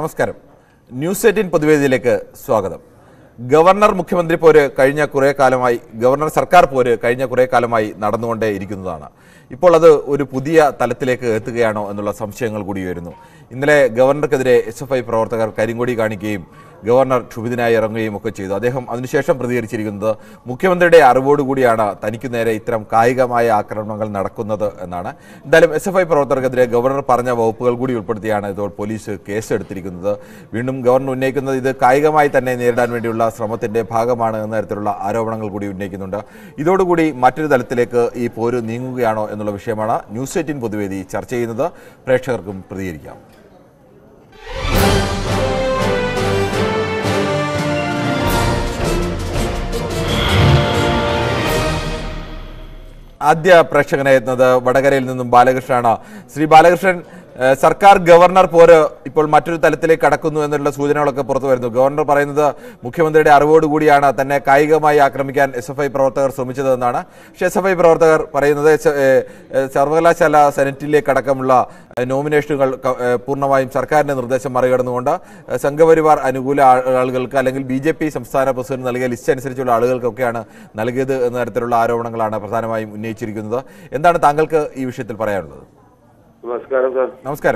നമസ്കാരം news eighteen പൊതുവേദിയിലേക്ക് സ്വാഗതം governor മുഖ്യമന്ത്രി പോര് കഴിഞ്ഞ കുറേ കാലമായി ഗവർണർ സർക്കാർ പോര് കഴിഞ്ഞ കുറേ കാലമായി നടന്നുകൊണ്ടേ ഇരിക്കുന്നതാണ് ഇപ്പോൾ അത് ഒരു പുതിയ തലത്തിലേക്ക് എത്തുകയാണോ എന്നുള്ള സംശയങ്ങൾ കൂടി വരുന്നു ഇന്നലെ ഗവർണർക്കെതിരെ എസ് എഫ് ഐ പ്രവർത്തകർ കരിങ്കൊടി കാണിക്കുകയും ഗവർണർ ക്ഷുഭിതനായി ഇറങ്ങുകയും ഒക്കെ ചെയ്തു അദ്ദേഹം അതിനുശേഷം പ്രതികരിച്ചിരിക്കുന്നത് മുഖ്യമന്ത്രിയുടെ അറിവോടുകൂടിയാണ് തനിക്ക് നേരെ ഇത്തരം കായികമായ ആക്രമണങ്ങൾ നടക്കുന്നത് എന്നാണ് എന്തായാലും എസ് എഫ് ഐ പ്രവർത്തകർക്കെതിരെ ഗവർണർ പറഞ്ഞ വകുപ്പുകൾ കൂടി ഉൾപ്പെടുത്തിയാണ് ഇപ്പോൾ പോലീസ് കേസെടുത്തിരിക്കുന്നത് വീണ്ടും ഗവർണർ ഉന്നയിക്കുന്നത് ഇത് കായികമായി തന്നെ നേരിടാൻ വേണ്ടിയുള്ള ശ്രമത്തിന്റെ ഭാഗമാണ് എന്ന തരത്തിലുള്ള ആരോപണങ്ങൾ കൂടി ഉന്നയിക്കുന്നുണ്ട് ഇതോടുകൂടി മറ്റൊരു തലത്തിലേക്ക് ഈ പോര് നീങ്ങുകയാണോ എന്നുള്ള വിഷയമാണ് ന്യൂസ് എയ്റ്റീൻ പൊതുവേദി ചർച്ച ചെയ്യുന്നത് പ്രേക്ഷകർക്കും പ്രതികരിക്കാം ആദ്യ പ്രേക്ഷകനെ എത്തുന്നത് വടകരയിൽ നിന്നും ബാലകൃഷ്ണനാണ് ശ്രീ ബാലകൃഷ്ണൻ ഏഹ്, സർക്കാർ ഗവർണർ പോര് ഇപ്പോൾ മറ്റൊരു തലത്തിലേക്ക് കടക്കുന്നു എന്നുള്ള സൂചനകളൊക്കെ പുറത്തു വരുന്നു ഗവർണർ പറയുന്നത് മുഖ്യമന്ത്രിയുടെ അറിവോടുകൂടിയാണ് തന്നെ കായികമായി ആക്രമിക്കാൻ എസ് എഫ് ഐ പ്രവർത്തകർ ശ്രമിച്ചതെന്നാണ് പക്ഷേ എസ് എഫ് ഐ പ്രവർത്തകർ പറയുന്നത് എസ്- ഏഹ്, ഏഹ്, സർവകലാശാല സെനറ്റിലേക്ക് അടക്കമുള്ള ഏഹ്, നോമിനേഷനുകൾ ക- ഏഹ്, പൂർണ്ണമായും സർക്കാരിന്റെ നിർദ്ദേശം മറികടന്നുകൊണ്ട് ഏഹ്, സംഘപരിവാർ അനുകൂല ആ- ആളുകൾക്ക് അല്ലെങ്കിൽ ബി ജെ പി സംസ്ഥാന പ്രസിഡന്റ് നൽകിയ ലിസ്റ്റ് അനുസരിച്ചുള്ള ആളുകൾക്കൊക്കെയാണ് നൽകിയത് എന്ന തരത്തിലുള്ള ആരോപണങ്ങളാണ് പ്രധാനമായും ഉന്നയിച്ചിരിക്കുന്നത് എന്താണ് താങ്കൾക്ക് ഈ വിഷയത്തിൽ പറയാനുള്ളത് നമസ്കാരം സാർ നമസ്കാരം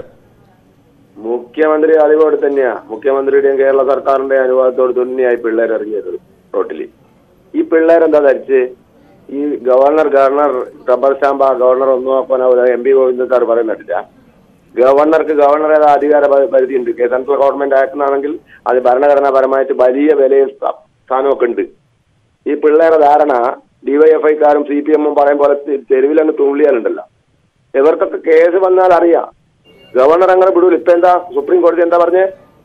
മുഖ്യമന്ത്രി അറിവോട് തന്നെയാ മുഖ്യമന്ത്രിയുടെയും കേരള സർക്കാരിന്റെ അനുവാദത്തോട് തന്നെയായി പിള്ളേർ ഇറങ്ങിയത് റോട്ടിൽ ഈ പിള്ളേരെന്താ ധരിച്ച് ഈ governor governor rubber stamp governor ഒന്നും നോക്കാനാവില്ല എം പി ഗോവിന്ദൻ സാർ പറയുന്നില്ല ഗവർണർക്ക് ഗവർണറുടെ അധികാര പ- പരിധിയുണ്ട് കെ- സെൻട്രൽ ഗവൺമെന്റ് ആക്കുന്നാണെങ്കിൽ അത് ഭരണഘടനാപരമായിട്ട് വലിയ വിലയും സ്ഥാ- സ്ഥാനമൊക്കെ ഉണ്ട് ഈ പിള്ളേരുടെ ധാരണ ഡിവൈഎഫ്ഐക്കാരും സി പി എമ്മും പറയും പോലെ തെ- തെരുവിലങ്ങ് തുള്ളിയാലുണ്ടല്ലോ ഇവർക്കൊക്കെ കേസ് വന്നാൽ അറിയാം ഗവർണർ അങ്ങനെ വിടൂല ഇപ്പൊ എന്താ സുപ്രീം കോടതി എന്താ പറഞ്ഞേ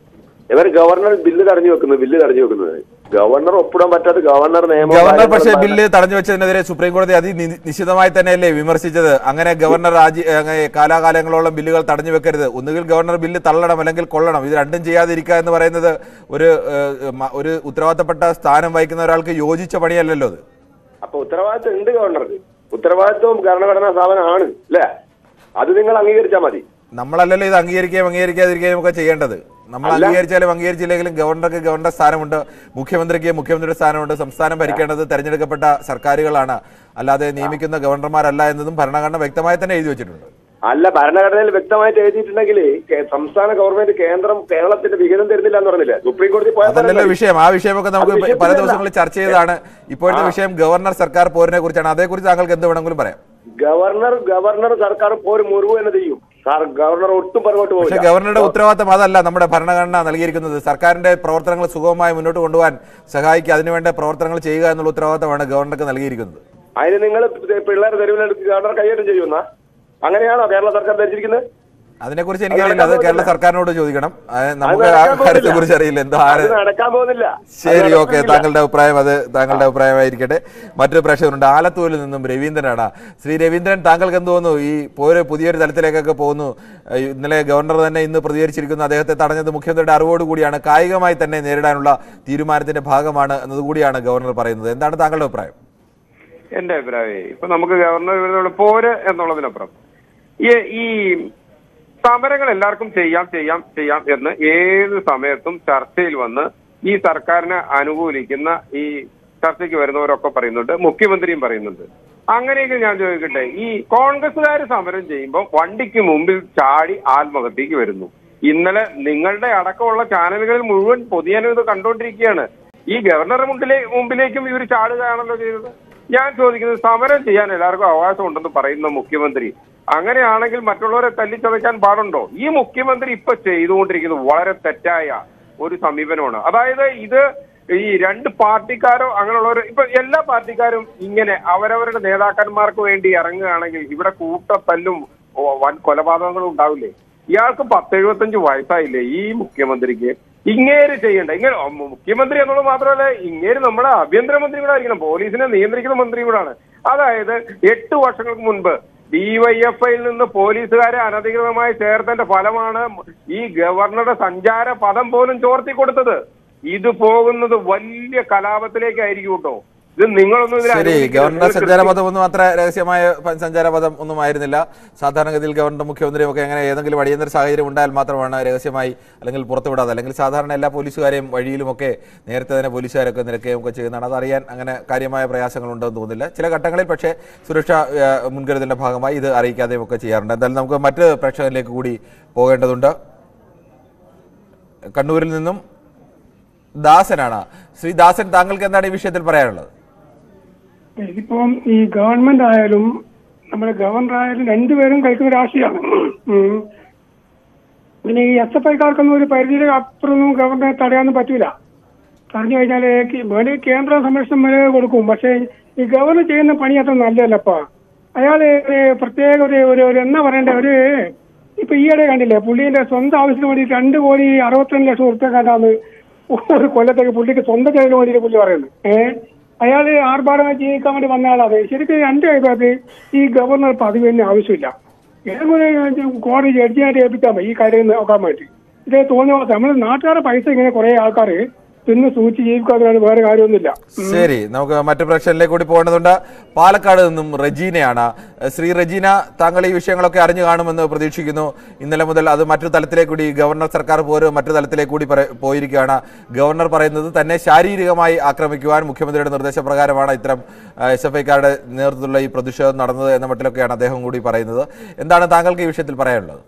ഇവർ ഗവർണർ ബില്ല് തടഞ്ഞു വെക്കുന്നത് ബില്ല് തടഞ്ഞു വെക്കുന്നത് ഗവർണർ ഒപ്പിടാൻ പറ്റാത്ത ഗവർണർ നിയമം ഗവർണർ പക്ഷേ ബില്ല് തടഞ്ഞു വെച്ചതിനെതിരെ സുപ്രീം കോടതി അതി നി- നിശ്ചിതമായി തന്നെയല്ലേ വിമർശിച്ചത് അങ്ങനെ ഗവർണർ രാജി അങ്ങനെ കാലാകാലങ്ങളോളം ബില്ലുകൾ തടഞ്ഞു വെക്കരുത് ഒന്നുകിൽ ഗവർണർ ബില്ല് തള്ളണം അല്ലെങ്കിൽ കൊള്ളണം ഇത് രണ്ടും ചെയ്യാതിരിക്കുക എന്ന് പറയുന്നത് ഒരു ഏഹ്, മ- ഒരു ഉത്തരവാദിത്തപ്പെട്ട സ്ഥാനം വഹിക്കുന്ന ഒരാൾക്ക് യോജിച്ച പണിയല്ലല്ലോ അത് അപ്പൊ ഉത്തരവാദിത്വം ഉണ്ട് ഗവർണർക്ക് ഉത്തരവാദിത്വം ഭരണഘടനാ സ്ഥാപനമാണ് അല്ലേ അത് നിങ്ങൾ അംഗീകരിച്ചാൽ മതി നമ്മളല്ലല്ലോ ഇത് അംഗീകരിക്കുകയും അംഗീകരിക്കാതിരിക്കുകയും ഒക്കെ ചെയ്യേണ്ടത് നമ്മൾ അല്ല. അംഗീകരിച്ചാലും അംഗീകരിച്ചില്ലെങ്കിലും ഗവർണർക്ക് ഗവർണർ സ്ഥാനമുണ്ട് മുഖ്യമന്ത്രിക്ക് മുഖ്യമന്ത്രിയുടെ സ്ഥാനമുണ്ട് സംസ്ഥാനം ഭരിക്കേണ്ടത് തെരഞ്ഞെടുക്കപ്പെട്ട സർക്കാരുകളാണ് അല്ലാതെ നിയമിക്കുന്ന ഗവർണർമാരല്ല എന്നതും ഭരണഘടന വ്യക്തമായി തന്നെ എഴുതി വെച്ചിട്ടുണ്ട് അല്ല ഭരണഘടനയിൽ വ്യക്തമായിട്ട് എഴുതിയിട്ടുണ്ടെങ്കിൽ കേ- സംസ്ഥാന ഗവൺമെന്റ് കേന്ദ്രം കേരളത്തിന്റെ വിഹിതം തരുന്നില്ല എന്ന് പറഞ്ഞില്ലേ സുപ്രീം കോടതി പോയാൽ അതല്ലല്ലോ തന്നെ വിഷയം ആ വിഷയമൊക്കെ നമുക്ക് അത് പല വിഷയത്തിലല്ല. ദിവസങ്ങളിൽ ചർച്ച ചെയ്തതാണ് ഇപ്പോഴത്തെ വിഷയം ഗവർണർ സർക്കാർ പോരിനെ കുറിച്ചാണ് അതേക്കുറിച്ച് താങ്കൾക്ക് എന്ത് വേണമെങ്കിലും പറയാം ഗവർണർ ഗവർണർ സർക്കാർ പോര് മുറിവ് എന്ന് ചെയ്യും സാർ ഗവർണർ ഒട്ടും പുറകോട്ട് പക്ഷെ പോകില്ല ഗവർണറുടെ ഉത്തരവാദിത്തം അതല്ല നമ്മുടെ ഭരണഘടന നൽകിയിരിക്കുന്നത് സർക്കാരിന്റെ പ്രവർത്തനങ്ങൾ സുഗമമായി മുന്നോട്ട് കൊണ്ടുപോകാൻ സഹായിക്കുക അതിനുവേണ്ട പ്രവർത്തനങ്ങൾ ചെയ്യുക എന്നുള്ള ഉത്തരവാദിത്തമാണ് ഗവർണർക്ക് നൽകിയിരിക്കുന്നത് അതിന് നിങ്ങൾ പിള്ളേർ തെരുവിലെടുത്ത് ഗവർണർ കൈയേറ്റം ചെയ്യുന്ന അങ്ങനെയാണോ കേരള സർക്കാർ ധരിച്ചിരിക്കുന്നത് അതിനെക്കുറിച്ച് എനിക്കറിയില്ല അത് കേരള സർക്കാരിനോട് ചോദിക്കണം അത് അത് നമുക്ക് ആ നടക്കാൻ കാര്യത്തെ പോകുന്നില്ല. കുറിച്ച് അറിയില്ല എന്താ അത് ആര് നടക്കാൻ പോകുന്നില്ല അത് ശരി ഓക്കെ നടക്കുന്നില്ല. താങ്കളുടെ അഭിപ്രായം അത് താങ്കളുടെ അഭിപ്രായമായിരിക്കട്ടെ മറ്റൊരു പ്രേക്ഷകരുണ്ട് ആലത്തൂരിൽ നിന്നും രവീന്ദ്രനാണ് ശ്രീ രവീന്ദ്രൻ താങ്കൾക്ക് എന്ത് തോന്നുന്നു ഈ പോര് പുതിയൊരു തലത്തിലേക്കൊക്കെ പോകുന്നു ഏഹ് ഇന്നലെ ഗവർണർ തന്നെ ഇന്ന് പ്രതികരിച്ചിരിക്കുന്നു അദ്ദേഹത്തെ തടഞ്ഞത് മുഖ്യമന്ത്രിയുടെ അറിവോട് കൂടിയാണ് കായികമായി തന്നെ നേരിടാനുള്ള തീരുമാനത്തിന്റെ ഭാഗമാണ് എന്നതുകൂടിയാണ് ഗവർണർ പറയുന്നത് എന്താണ് താങ്കളുടെ അഭിപ്രായം എന്റെ അഭിപ്രായം ഇപ്പൊ നമുക്ക് ഗവർണർ വിരുദ്ധമുള്ള പോര് എന്നുള്ളതിനപ്പുറം ഈ ഈ സമരങ്ങൾ എല്ലാവർക്കും ചെയ്യാം ചെയ്യാം ചെയ്യാം എന്ന് ഏത് സമയത്തും ചർച്ചയിൽ വന്ന് ഈ സർക്കാരിനെ അനുകൂലിക്കുന്ന ഈ ചർച്ചയ്ക്ക് വരുന്നവരൊക്കെ പറയുന്നുണ്ട് മുഖ്യമന്ത്രിയും പറയുന്നുണ്ട് അങ്ങനെയെങ്കിൽ ഞാൻ ചോദിക്കട്ടെ ഈ കോൺഗ്രസ്സുകാർ സമരം ചെയ്യുമ്പോൾ വണ്ടിക്ക് മുമ്പിൽ ചാടി ആത്മഹത്യക്ക് വരുന്നു ഇന്നലെ നിങ്ങളുടെ അടക്കമുള്ള ചാനലുകളിൽ മുഴുവൻ പൊതുജനം ഇത് കണ്ടുകൊണ്ടിരിക്കുകയാണ് ഈ ഗവർണറുടെ മുമ്പിലേ മുമ്പിലേക്കും ഇവർ ചാടുകയാണല്ലോ ചെയ്തത് ഞാൻ ചോദിക്കുന്നത് സമരം ചെയ്യാൻ എല്ലാവർക്കും അവകാശം ഉണ്ടെന്ന് പറയുന്ന മുഖ്യമന്ത്രി അങ്ങനെയാണെങ്കിൽ മറ്റുള്ളവരെ തല്ലിച്ചതയ്ക്കാൻ പാടുണ്ടോ ഈ മുഖ്യമന്ത്രി ഇപ്പൊ ചെയ്തുകൊണ്ടിരിക്കുന്നത് വളരെ തെറ്റായ ഒരു സമീപനമാണ് അതായത് ഇത് ഈ രണ്ട് പാർട്ടിക്കാരോ അങ്ങനെയുള്ളവർ ഇപ്പൊ എല്ലാ പാർട്ടിക്കാരും ഇങ്ങനെ അവരവരുടെ നേതാക്കന്മാർക്ക് വേണ്ടി ഇറങ്ങുകയാണെങ്കിൽ ഇവിടെ കൂട്ടത്തല്ലും ഓ, വൻ കൊലപാതകങ്ങളും ഉണ്ടാവില്ലേ ഇയാൾക്ക് പത്ത് എഴുപത്തഞ്ച് വയസ്സായില്ലേ ഈ മുഖ്യമന്ത്രിക്ക് ഇങ്ങേര് ചെയ്യണ്ട ഇങ്ങനെ ഓ, മുഖ്യമന്ത്രി എന്നുള്ളത് മാത്രമല്ല ഇങ്ങേര് നമ്മുടെ ആഭ്യന്തരമന്ത്രി കൂടെ ആയിരിക്കണം പോലീസിനെ നിയന്ത്രിക്കുന്ന മന്ത്രി കൂടാണ് അതായത് എട്ട് വർഷങ്ങൾക്ക് മുൻപ് ഡിവൈഎഫ്ഐയിൽ നിന്ന് പോലീസുകാരെ അനധികൃതമായി ചേർത്തതിന്റെ ഫലമാണ് ഈ ഗവർണറുടെ സഞ്ചാര പദം പോലും ചോർത്തി കൊടുത്തത് ഇത് പോകുന്നത് വലിയ കലാപത്തിലേക്കായിരിക്കും കേട്ടോ ഇത് നിങ്ങളൊന്നും ഇതിനെ ശരി അനുവദിക്കരുത്. ഗവർണറുടെ നിങ്ങൾ സഞ്ചാരപഥം ഒന്നും അത്ര രഹസ്യമായ പ- സഞ്ചാരപഥം ഒന്നും ആയിരുന്നില്ല സാധാരണഗതിയിൽ ഗവർണറും മുഖ്യമന്ത്രിയും ഒക്കെ അങ്ങനെ ഏതെങ്കിലും അടിയന്തര സാഹചര്യം ഉണ്ടായാൽ മാത്രമാണ് രഹസ്യമായി അല്ലെങ്കിൽ പുറത്തുവിടാതെ അല്ലെങ്കിൽ സാധാരണ എല്ലാ പോലീസുകാരെയും വഴിയിലുമൊക്കെ നേരത്തെ തന്നെ പോലീസുകാരൊക്കെ നിരക്കുകയും ഒക്കെ ചെയ്യുന്നതാണ് അതറിയാൻ അങ്ങനെ കാര്യമായ പ്രയാസങ്ങളുണ്ടെന്ന് തോന്നുന്നില്ല ചില ഘട്ടങ്ങളിൽ പക്ഷേ സുരക്ഷാ ഏഹ്, മുൻകരുതലിന്റെ ഭാഗമായി ഇത് അറിയിക്കാതെയും ഒക്കെ ചെയ്യാറുണ്ട് എന്തായാലും നമുക്ക് മറ്റ് പ്രേക്ഷകരിലേക്ക് കൂടി പോകേണ്ടതുണ്ട് കണ്ണൂരിൽ നിന്നും ദാസനാണ് ശ്രീ ദാസൻ താങ്കൾക്ക് എന്താണ് ഈ വിഷയത്തിൽ പറയാനുള്ളത് ഇതിപ്പം ഈ ഗവൺമെന്റ് ആയാലും നമ്മുടെ ഗവർണർ ആയാലും രണ്ടുപേരും കളിക്കുന്ന രാഷ്ട്രീയമാണ് ഉം. പിന്നെ ഈ എസ് എഫ് ഐക്കാർക്കൊന്നും ഒരു പരിധിയുടെ അപ്പുറമൊന്നും ഗവർണറെ തടയാനൊന്നും പറ്റൂല പറഞ്ഞു കഴിഞ്ഞാൽ വേണ്ടി കേന്ദ്ര സംരക്ഷണം വരെ കൊടുക്കും പക്ഷേ ഈ ഗവർണർ ചെയ്യുന്ന പണി അത്ര നല്ലതല്ലപ്പാ അയാള് ഒരു പ്രത്യേക ഒരു ഒരു ഒരു എന്നാ പറയണ്ടേ ഒരു ഇപ്പൊ ഈയിടെ കണ്ടില്ലേ പുള്ളിന്റെ സ്വന്തം ആവശ്യത്തിന് വേണ്ടി രണ്ട് കോടി അറുപത്തിരണ്ട് ലക്ഷം ഉറുപ്പ്യ കണ്ടാന്ന് ഒരു കൊല്ലത്തേക്ക് പുള്ളിക്ക് സ്വന്തം ചെലവിന് വേണ്ടിയിട്ട് പുള്ളി പറയുന്നത് ഏഹ് അയാള് ആർഭാടമായി ജീവിക്കാൻ വേണ്ടി വന്ന ആളാണ് ശരിക്കും എന്റെ അഭിപ്രായത്തിൽ ഈ ഗവർണർ പദവി തന്നെ ആവശ്യമില്ല ഏതെങ്കിലും കോടതി ജഡ്ജിയായിട്ട് ഏൽപ്പിക്കാൻ മതി ഈ കാര്യം നോക്കാൻ വേണ്ടി ഇതേ തോന്നിയ നമ്മൾ നാട്ടുകാരുടെ പൈസ ഇങ്ങനെ കുറെ ആൾക്കാർ തിന്ന് സൂചിച്ച് ജീവിക്കാത്തതാണ് വേറെ കാര്യമൊന്നുമില്ല ശരി നമുക്ക് മറ്റു പ്രശ്നങ്ങളിലേക്ക് കൂടി പോകേണ്ടതുണ്ട് പാലക്കാട് നിന്നും റജീനയാണ് ഏഹ് ശ്രീ റജീന താങ്കൾ ഈ വിഷയങ്ങളൊക്കെ അറിഞ്ഞു കാണുമെന്ന് പ്രതീക്ഷിക്കുന്നു ഇന്നലെ മുതൽ അത് മറ്റു തലത്തിലേക്ക് കൂടി ഗവർണർ സർക്കാർ പോര് മറ്റു തലത്തിലേക്ക് കൂടി പറ- പോയിരിക്കുകയാണ് ഗവർണർ പറയുന്നത് തന്നെ ശാരീരികമായി ആക്രമിക്കുവാൻ മുഖ്യമന്ത്രിയുടെ നിർദ്ദേശപ്രകാരമാണ് ഇത്തരം എസ് എഫ് ഐക്കാരുടെ നേതൃത്വത്തിലുള്ള ഈ പ്രതിഷേധം നടന്നത് എന്ന മട്ടിലൊക്കെയാണ് അദ്ദേഹം കൂടി പറയുന്നത് എന്താണ് താങ്കൾക്ക് ഈ വിഷയത്തിൽ പറയാനുള്ളത്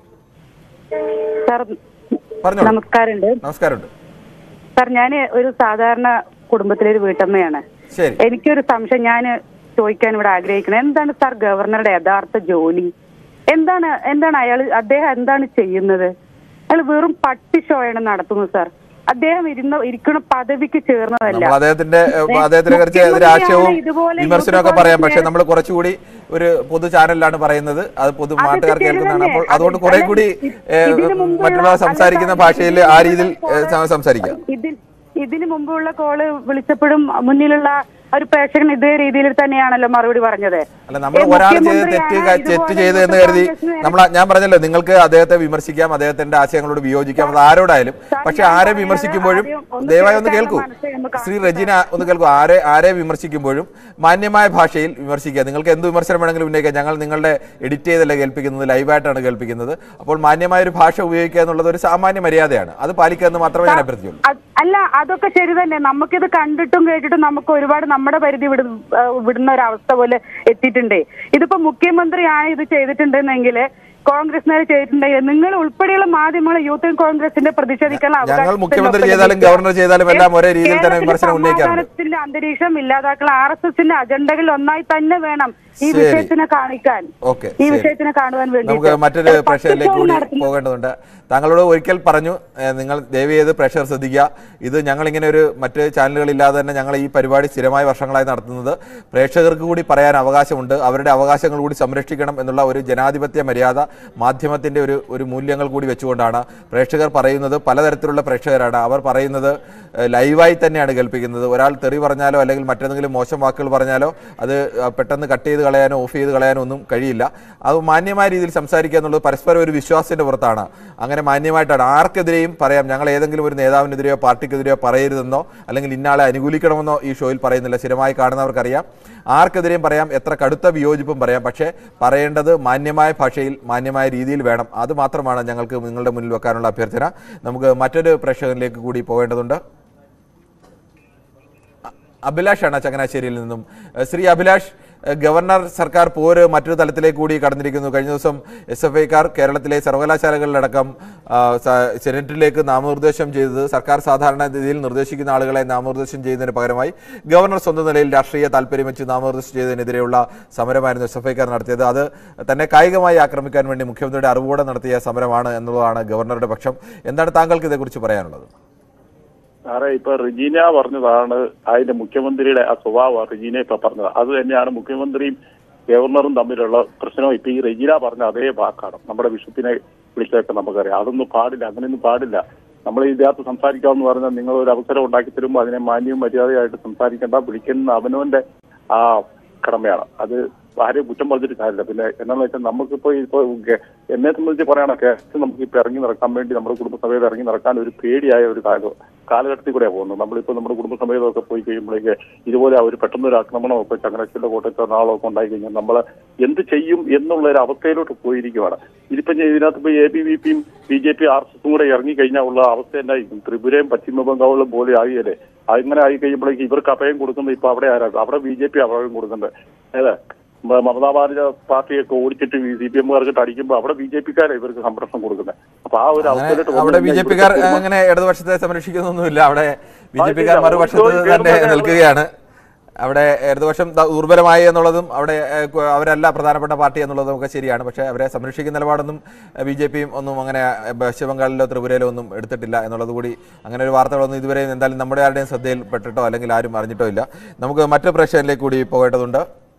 സാർ പറഞ്ഞോളൂ നമസ്കാരമുണ്ട് നമസ്കാരമുണ്ട് സാർ ഞാൻ ഒരു സാധാരണ കുടുംബത്തിലെ ഒരു വീട്ടമ്മയാണ് ശരി എനിക്കൊരു സംശയം ഞാൻ ചോദിക്കാൻ ഇവിടെ ആഗ്രഹിക്കുന്നത് എന്താണ് സാർ ഗവർണറുടെ യഥാർത്ഥ ജോലി എന്താണ് എന്താണ് അയാൾ അദ്ദേഹം എന്താണ് ചെയ്യുന്നത് അയാൾ വെറും പട്ടി ഷോയാണ് നടത്തുന്നത് സാർ അദ്ദേഹം ഇരുന്ന ഇരിക്കുന്ന പദവിക്ക് ചേർന്നതല്ല നമ്മൾ അദ്ദേഹത്തിന്റെ ഏഹ്, അദ്ദേഹത്തിനെ കുറിച്ച് മുഖ്യമന്ത്രിയാണ് രാഷ്ട്രീയവും ഇതുപോലെ വിമർശനമൊക്കെ യൂത്ത് പറയാം പക്ഷെ കോൺഗ്രസിനെ- നമ്മൾ കുറച്ചുകൂടി ഒരു പൊതു ചാനലിലാണ് പറയുന്നത് അത് പൊതു അതൊക്കെ നാട്ടുകാർ കേൾക്കുന്നതാണ് അപ്പോൾ ശരി അതുകൊണ്ട് തന്നെ. കുറെ അല്ല, കൂടി ഇത് ഏഹ്, ഇതിന് മുമ്പുള്ള- മറ്റുള്ളവർ സംസാരിക്കുന്ന അല്ല, ഭാഷയിൽ ഇതിന് ആ രീതിയിൽ മുമ്പുള്ള ഏഹ്, സം- സംസാരിക്കാം ഇതിൽ ഇതിന് മുമ്പുള്ള കോള് വിളിച്ചപ്പോഴും മുന്നിലുള്ള ഒരു പ്രേക്ഷകൻ ഇതേ രീതിയിൽ തന്നെയാണല്ലോ മറുപടി പറഞ്ഞത് അല്ല നമ്മൾ ഏ, ഒരാൾ ചെയ്ത് മുഖ്യമന്ത്രിയാണ് തെറ്റ് ക- തെറ്റ് ഇതുപോലെ ചെയ്ത് എന്ന് യൂത്ത് കരുതി കോൺഗ്രസിനെ നമ്മൾ ഞാൻ പറഞ്ഞല്ലോ നിങ്ങൾക്ക് അദ്ദേഹത്തെ വിമർശിക്കാം അദ്ദേഹത്തിന്റെ ആശയങ്ങളോട് വിയോജിക്കാം അത് ആരോടായാലും സാർ, പക്ഷെ ഞാൻ ആരെ പറയുന്നത് വിമർശിക്കുമ്പോഴും ആദ്യം ഒന്ന് ദയവായി ഒന്ന് കേൾക്കൂ കേൾക്കാനുള്ള മനസ്സ് ഒന്ന് ശ്രീ കാണിക്കൂ, റജീന ഒന്ന് കേൾക്കൂ ആരെ ആരെ വിമർശിക്കുമ്പോഴും മാന്യമായ ഭാഷയിൽ വിമർശിക്കുക നിങ്ങൾക്ക് എന്ത് വിമർശനം വേണമെങ്കിലും ഉന്നയിക്കാം ഞങ്ങൾ നിങ്ങളുടെ എഡിറ്റ് ചെയ്തല്ല കേൾപ്പിക്കുന്നത് ലൈവായിട്ടാണ് കേൾപ്പിക്കുന്നത് അപ്പോൾ മാന്യമായ ഒരു ഭാഷ ഉപയോഗിക്കുക എന്നുള്ളത് ഒരു സാമാന്യ മര്യാദയാണ് അത് പാലിക്കുക എന്ന് മാത്രമേ ഞാൻ അഭ്യർത്ഥിക്കുള്ളൂ അത് അല്ല അതൊക്കെ ശരി തന്നെ നമുക്കിത് കണ്ടിട്ടും കേട്ടിട്ടും നമുക്ക് ഒരുപാട് നമ്മുടെ പരിധി വിട ആ, വിടുന്ന ഒരു അവസ്ഥ പോലെ എത്തിയിട്ടുണ്ടേ ഇതിപ്പോ മുഖ്യമന്ത്രിയാണ് ഇത് ചെയ്തിട്ടുണ്ടെന്നെങ്കിൽ കോൺഗ്രസ് നേരെ ചെയ്തിട്ടുണ്ടെങ്കിൽ നിങ്ങൾ ഉൾപ്പെടെയുള്ള മാധ്യമങ്ങൾ യൂത്ത് കോൺഗ്രസിന്റെ പ്രതിഷേധിക്കാനുള്ള ഞങ്ങൾ അവകാശത്തിൽ മുഖ്യമന്ത്രി ഒപ്പം ചെയ്താലും ലഭിക്കുക. ഗവർണർ ചെയ്താലും എല്ലാം ഒരേ രീതിയിൽ തന്നെ കേരളത്തിൽ വിമർശനം ഉന്നയിക്കാറുണ്ട് സമാധാനത്തിന്റെ അന്തരീക്ഷം ഇല്ലാതാക്കൽ ആർ എസ് എസിന്റെ അജണ്ടകളിൽ ഒന്നായി തന്നെ വേണം ഈ ശരി. വിഷയത്തിനെ കാണിക്കാൻ ഓക്കെ ഈ ശരി. വിഷയത്തിനെ കാണുവാൻ വേണ്ടി നമുക്ക് മറ്റൊരു പ്രഷറിലേക്ക് കൂടി പോകേണ്ടതുണ്ട് താങ്കളോട് ഒരിക്കൽ പറഞ്ഞു ഏഹ്, നിങ്ങൾ ദയവ് ചെയ്ത് പ്രഷർ ശ്രദ്ധിക്കുക ഇത് ഞങ്ങൾ ഇങ്ങനെ ഒരു മറ്റ് ചാനലുകളില്ലാതെ തന്നെ ഞങ്ങൾ ഈ പരിപാടി സ്ഥിരമായ വർഷങ്ങളായി നടത്തുന്നത് പ്രേക്ഷകർക്ക് കൂടി പറയാൻ അവകാശമുണ്ട് അവരുടെ അവകാശങ്ങൾ കൂടി സംരക്ഷിക്കണം എന്നുള്ള ഒരു ജനാധിപത്യ മര്യാദ മാധ്യമത്തിന്റെ ഒരു ഒരു മൂല്യങ്ങൾ കൂടി വെച്ചുകൊണ്ടാണ് പ്രേക്ഷകർ പറയുന്നത് പലതരത്തിലുള്ള പ്രേക്ഷകരാണ് അവർ പറയുന്നത് ഏഹ്, ലൈവായി തന്നെയാണ് കേൾപ്പിക്കുന്നത് ഒരാൾ തെറി പറഞ്ഞാലോ അല്ലെങ്കിൽ മറ്റെന്തെങ്കിലും മോശം വാക്കുകൾ പറഞ്ഞാലോ അത് ആ, പെട്ടെന്ന് കട്ട് ചെയ്ത് കളയാനോ ഓഫ് ചെയ്ത് കളയാനോ ഒന്നും കഴിയില്ല അത് മാന്യമായ രീതിയിൽ സംസാരിക്കുക എന്നുള്ളത് പരസ്പരം ഒരു വിശ്വാസത്തിന്റെ പുറത്താണ് അങ്ങനെ മാന്യമായിട്ടാണ് ആർക്കെതിരെയും പറയാം ഞങ്ങൾ ഏതെങ്കിലും ഒരു നേതാവിനെതിരെയോ പാർട്ടിക്കെതിരെയോ പറയരുതെന്നോ അല്ലെങ്കിൽ ഇന്നാളെ അനുകൂലിക്കണമെന്നോ ഈ ഷോയിൽ പറയുന്നില്ല സ്ഥിരമായി കാണുന്നവർക്കറിയാം ആർക്കെതിരെയും പറയാം എത്ര കടുത്ത വിയോജിപ്പും പറയാം പക്ഷേ പറയേണ്ടത് മാന്യമായ ഭാഷയിൽ മാന്യമായ രീതിയിൽ വേണം അത് മാത്രമാണ് ഞങ്ങൾക്ക് നിങ്ങളുടെ മുന്നിൽ വെക്കാനുള്ള അഭ്യർത്ഥന നമുക്ക് മറ്റൊരു പ്രേക്ഷകനിലേക്ക് കൂടി പോകേണ്ടതുണ്ട് അഭിലാഷാണ് ചങ്ങനാശ്ശേരിയിൽ നിന്നും ഏഹ് ശ്രീ അഭിലാഷ് ഏഹ് ഗവർണർ സർക്കാർ പോര് മറ്റൊരു തലത്തിലേക്ക് കൂടി കടന്നിരിക്കുന്നു കഴിഞ്ഞ ദിവസം എസ് എഫ് ഐക്കാർ കേരളത്തിലെ സർവകലാശാലകളിലടക്കം ആ, സ- സെനറ്റിലേക്ക് നാമനിർദ്ദേശം ചെയ്തത് സർക്കാർ സാധാരണ രീതിയിൽ നിർദ്ദേശിക്കുന്ന ആളുകളെ നാമനിർദ്ദേശം ചെയ്യുന്നതിന് പകരമായി ഗവർണർ സ്വന്തം നിലയിൽ രാഷ്ട്രീയ താല്പര്യം വെച്ച് നാമനിർദ്ദേശം ചെയ്തതിനെതിരെയുള്ള സമരമായിരുന്നു എസ് എഫ് ഐക്കാർ നടത്തിയത് അത് തന്നെ കായികമായി ആക്രമിക്കാൻ വേണ്ടി മുഖ്യമന്ത്രിയുടെ അറിവോടെ നടത്തിയ സമരമാണ് എന്നുള്ളതാണ് ഗവർണറുടെ പക്ഷം എന്താണ് താങ്കൾക്ക് ഇതേക്കുറിച്ച് പറയാനുള്ളത് സാറേ ഇപ്പൊ റിജീന പറഞ്ഞതാണ് അതിന്റെ മുഖ്യമന്ത്രിയുടെ ആ സ്വഭാവം റിജീന ഇപ്പൊ പറഞ്ഞത് അത് തന്നെയാണ് മുഖ്യമന്ത്രിയും ഗവർണറും തമ്മിലുള്ള പ്രശ്നം ഇപ്പൊ ഈ റെജീന പറഞ്ഞ അതേ വാക്കാണ് നമ്മുടെ ബിഷപ്പിനെ വിളിച്ചതൊക്കെ നമുക്കറിയാം അതൊന്നും പാടില്ല അങ്ങനെയൊന്നും പാടില്ല നമ്മൾ ഇതിനകത്ത് സംസാരിക്കാമെന്ന് പറഞ്ഞാൽ നിങ്ങൾ ഒരു അവസരം ഉണ്ടാക്കി തരുമ്പോൾ അതിനെ മാന്യവും മര്യാദയായിട്ട് സംസാരിക്കേണ്ട വിളിക്കുന്ന അവനവന്റെ ആ കടമയാണ് അത് ആരെയും കുറ്റം പറഞ്ഞിട്ട് കാര്യമില്ല പിന്നെ എന്നാന്ന് വെച്ചാൽ നമുക്കിപ്പോ ഇപ്പോ ഗ- എന്നെ സംബന്ധിച്ച് പറയണ കേസ് നമുക്ക് ഇപ്പൊ ഇറങ്ങി നടക്കാൻ വേണ്ടി നമ്മുടെ കുടുംബസമേതം ഇറങ്ങി നടക്കാൻ ഒരു പേടിയായ ഒരു കാലം കാലഘട്ടത്തിൽ കൂടെ പോകുന്നത് നമ്മളിപ്പോ നമ്മുടെ കുടുംബസമേതമൊക്കെ പോയി കഴിയുമ്പോഴേക്ക് ഇതുപോലെ ഒരു പെട്ടെന്ന് ഒരു ആക്രമണമോ ഒക്കെ ചങ്ങനാശ്ശേരിയിലോ കോട്ടയത്തോ എറണാകുളമോ ഒക്കെ ഉണ്ടായി കഴിഞ്ഞാൽ നമ്മൾ എന്ത് ചെയ്യും എന്നുള്ള ഒരു അവസ്ഥയിലോട്ട് പോയിരിക്കുവാണ് ഇതിപ്പോ ഞാൻ ഇതിനകത്ത് ഇപ്പൊ എ ബി വി പിയും B J P R S S കൂടെ ഇറങ്ങി കഴിഞ്ഞാൽ ഉള്ള അവസ്ഥ എന്നായിരിക്കും ത്രിപുരയും പശ്ചിമ ബംഗാളും പോലെ ആകിയല്ലേ അങ്ങനെ ആയി കഴിയുമ്പോഴേക്ക് ഇവർക്ക് അഭയം കൊടുക്കുന്നത് ഇപ്പൊ അവിടെ ആരാ അവിടെ ബി ജെ പി അഭയം കൊടുക്കുന്നത് ഏതാ മ- മമതാ ബാനർജി പാർട്ടിയൊക്കെ ഓടിച്ചിട്ട് സി പി എമ്മുകാർക്ക് അടിക്കുമ്പോൾ അവിടെ ബി ജെ പിക്കാരെ ഇവർക്ക് സംരക്ഷണം കൊടുക്കുന്നത് അപ്പൊ ആ ഒരു അങ്ങനെ അവസ്ഥയിലോട്ട് അവിടെ വന്നു ബി ജെ കഴിഞ്ഞാൽ പിക്കാർ ഇവർക്ക് അങ്ങനെ ഇടതുപക്ഷത്തെ സംരക്ഷിക്കുന്നൊന്നുമില്ല അവിടെ ബി ജെ ആ, പിക്കാർ ഇല്ല. മറുപക്ഷത്ത് ഒരു തന്നെ കേരള നിൽക്കുകയാണ് അവിടെ ഇടതുപക്ഷം ദ- ദുർബലമായി എന്നുള്ളതും അവിടെ ഏഹ്, കു- അവരല്ല പ്രധാനപ്പെട്ട പാർട്ടി എന്നുള്ളതും ഒക്കെ ശരിയാണ് പക്ഷേ അവരെ സംരക്ഷിക്കുന്ന നിലപാടൊന്നും ബി ജെ പിയും ഒന്നും അങ്ങനെ ഏഹ്, പശ്ചിമ ബംഗാളിലോ ത്രിപുരയിലോ ഒന്നും എടുത്തിട്ടില്ല എന്നുള്ളത് കൂടി അങ്ങനെ ഒരു വാർത്തകളൊന്നും ഇതുവരെ എന്തായാലും നമ്മുടെ ആരുടെയും ശ്രദ്ധയിൽപ്പെട്ടിട്ടോ അല്ലെങ്കിൽ ആരും അറിഞ്ഞിട്ടോ ഇല്ല നമുക്ക് മറ്റു പ്രശ്നത്തിലേക്ക് കൂടി പോകേണ്ടതുണ്ട്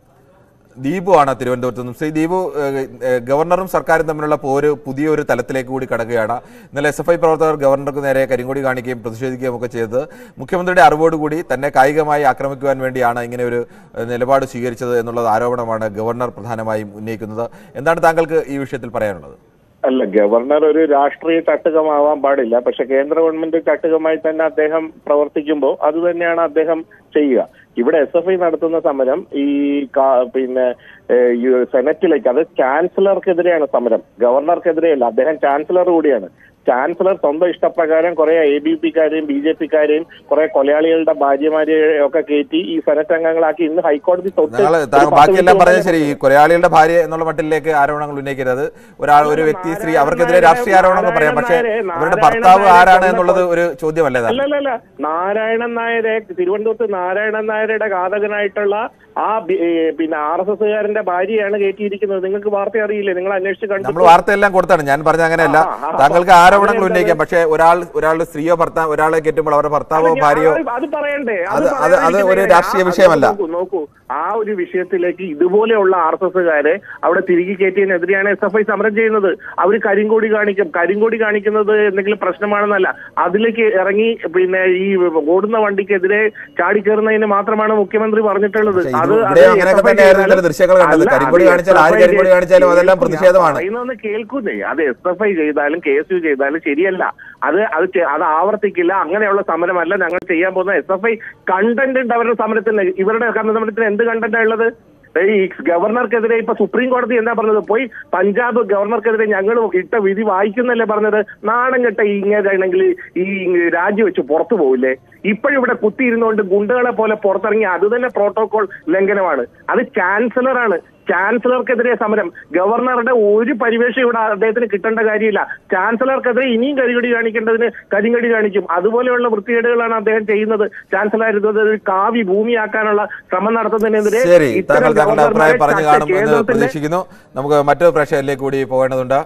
ദീപു ആണ് തിരുവനന്തപുരത്ത് നിന്നും ശ്രീ ദീപു ഏഹ്, ഏഹ്, ഗവർണറും സർക്കാരും തമ്മിലുള്ള പോര് പുതിയൊരു തലത്തിലേക്ക് കൂടി കടക്കുകയാണ് ഇന്നലെ എസ് എഫ് ഐ പ്രവർത്തകർ ഗവർണർക്ക് നേരെ കരിങ്കൊടി കാണിക്കുകയും പ്രതിഷേധിക്കുകയും ഒക്കെ ചെയ്തത് മുഖ്യമന്ത്രിയുടെ അറിവോടുകൂടി തന്നെ കായികമായി ആക്രമിക്കുവാൻ വേണ്ടിയാണ് ഇങ്ങനെ ഒരു ഏഹ്, നിലപാട് സ്വീകരിച്ചത് എന്നുള്ളത് ആരോപണമാണ് ഗവർണർ പ്രധാനമായും ഉന്നയിക്കുന്നത് എന്താണ് താങ്കൾക്ക് ഈ വിഷയത്തിൽ പറയാനുള്ളത് അല്ല ഗവർണർ ഒരു രാഷ്ട്രീയ ചട്ടുകമാവാൻ പാടില്ല പക്ഷെ കേന്ദ്ര ഗവൺമെന്റ് ചട്ടുകമായി തന്നെ അദ്ദേഹം പ്രവർത്തിക്കുമ്പോൾ അത് തന്നെയാണ് അദ്ദേഹം ചെയ്യുക ഇവിടെ എസ് എഫ് ഐ നടത്തുന്ന സമരം ഈ കാ- പിന്നെ ഏഹ്, ഈ സെനറ്റിലേക്ക് അത് ചാൻസലർക്കെതിരെയാണ് സമരം ഗവർണർക്കെതിരെയല്ല അദ്ദേഹം ചാൻസലർ കൂടിയാണ് ചാൻസലർ സ്വന്തം ഇഷ്ടപ്രകാരം കുറെ എ ബി പിക്കാരെയും ബി ജെ പിക്കാരെയും കുറെ കൊലയാളികളുടെ ഭാര്യമാരെയും ഒക്കെ കയറ്റി ഈ സെനറ്റ് അംഗങ്ങളാക്കി ഇന്ന് ഹൈക്കോടതി തൊട്ട് താങ്കൾ ഒരു താങ്കൾ പത്ത് ബാക്കിയെല്ലാം മിനിറ്റ് പറഞ്ഞത് ശരി ഈ കൊലയാളികളുടെ ഭാര്യ എന്നുള്ള മട്ടിലേക്ക് ആരോപണങ്ങൾ ഉന്നയിക്കരുത് ഒരാൾ ഒരു വ്യക്തി സ്ത്രീ അവർക്കെതിരെ രാഷ്ട്രീയ ആരോപണങ്ങൾ പറയാം പക്ഷേ അവരുടെ ഭർത്താവ് ആരാണ് എന്നുള്ളത് ഒരു ചോദ്യമല്ലേ താങ്കൾ അല്ലല്ല നാരായണൻ നായരെ തിരുവനന്തപുരത്ത് നാരായണൻ നായരുടെ ഘാതകനായിട്ടുള്ള ആ ബി- ഏ, പിന്നെ ആർ എസ് എസ്സുകാരന്റെ ഭാര്യയാണ് കയറ്റിയിരിക്കുന്നത് നിങ്ങൾക്ക് വാർത്ത അറിയില്ലേ നിങ്ങൾ അന്വേഷിച്ച് നമ്മൾ കണ്ടു വാർത്തയെല്ലാം കൊടുത്താണ് ഞാൻ പറഞ്ഞ അങ്ങനെയല്ല ആ, ആ, ആ. താങ്കൾക്ക് ആരോപണങ്ങൾ അങ്ങനെ ഉന്നയിക്കാം പക്ഷേ ഒരാൾ ഒരാളുടെ സ്ത്രീയോ ഭർത്താവ് ഒരാളെ കെട്ടുമ്പോൾ അവരുടെ ഭർത്താവോ ഭാര്യയോ അത് പറയണ്ടേ അത് അത് അത് ഒരു പറയാതിരിക്കുന്നേ. രാഷ്ട്രീയ ആ, വിഷയമല്ല. നോക്കൂ, നോക്കൂ ആ ഒരു വിഷയത്തിലേക്ക് ഇതുപോലെയുള്ള ആർ എസ് എസ്സുകാരെ അവിടെ തിരികെ കയറ്റിയതിനെതിരെയാണ് എസ് എഫ് ഐ സമരം ചെയ്യുന്നത് അവർ കരിങ്കൊടി കാണിക്കും കരിങ്കൊടി കാണിക്കുന്നത് എന്തെങ്കിലും പ്രശ്നമാണെന്നല്ല അതിലേക്ക് ഇറങ്ങി പിന്നെ ഈ ഓടുന്ന വണ്ടിക്കെതിരെ ചാടിക്കയറുന്നതിന് മാത്രമാണ് മുഖ്യമന്ത്രി പറഞ്ഞിട്ടുള്ളത് പക്ഷേ ഇത് അത് അത് ഇവിടെ അങ്ങനെയൊക്കെ SFI തന്നെയായിരുന്നു ചെയ്താലും- ഇന്നലെ ദൃശ്യങ്ങൾ കണ്ടത്. അല്ല, കരിങ്കൊടി അത് കാണിച്ചാൽ ആര് SFI കരിങ്കൊടി കാണിച്ചാലും അതെല്ലാം കേൾക്കൂ, ഞാൻ പ്രതിഷേധമാണ്. പറയുന്നതൊന്ന് കേൾക്കുന്നേ അത് എസ് എഫ് ഐ ചെയ്താലും കെ എസ് യു ചെയ്താലും ശരിയല്ല അത് അത് ചെ- അത് ആവർത്തിക്കില്ല അങ്ങനെയുള്ള സമരമല്ല ഞങ്ങൾ ചെയ്യാൻ പോകുന്ന എസ് എഫ് ഐ കണ്ടന്റ് ഉണ്ട് അവരുടെ സമരത്തിന് ഇവരുടെ സമരത്തിന് എന്ത് കണ്ടന്റാ ഉള്ളത് ഈ ഗവർണർക്കെതിരെ ഇപ്പൊ സുപ്രീം കോടതി എന്താ പറഞ്ഞത് പോയി പഞ്ചാബ് ഗവർണർക്കെതിരെ ഞങ്ങൾ ഇട്ട വിധി വായിക്കുന്നല്ലേ പറഞ്ഞത് നാണം കെട്ട ഇങ്ങനെയാണെങ്കിൽ ഈ രാജിവെച്ച് പുറത്തു പോവില്ലേ ഇപ്പോഴിവിടെ കുത്തിയിരുന്നുകൊണ്ട് ഗുണ്ടകളെ പോലെ പുറത്തിറങ്ങി അത് തന്നെ പ്രോട്ടോകോൾ ലംഘനമാണ് അത് ചാൻസലറാണ് ചാൻസലർക്കെതിരെ സമരം ഗവർണറുടെ ഒരു പരിവേഷം ഇവിടെ അദ്ദേഹത്തിന് കിട്ടേണ്ട കാര്യമില്ല ചാൻസലർക്കെതിരെ ഇനിയും കരികടി കാണിക്കേണ്ടതിന് കരിങ്കടി കാണിക്കും അതുപോലെയുള്ള വൃത്തികേടുകളാണ് അദ്ദേഹം ചെയ്യുന്നത് ചാൻസലർ ഇത് ഒരു കാവി ഭൂമിയാക്കാനുള്ള ശ്രമം നടത്തുന്നതിനെതിരെ ശരി ഇത്തരം താങ്കൾ താങ്കളുടെ അഭിപ്രായം ഗവർണർമാരെ പറഞ്ഞു ചട്ട- കാണുമെന്ന് കേന്ദ്രത്തിന്റെ- പ്രതീക്ഷിക്കുന്നു നമുക്ക് മറ്റൊരു പ്രേക്ഷകരിലേക്ക് കൂടി പോകേണ്ടതുണ്ട്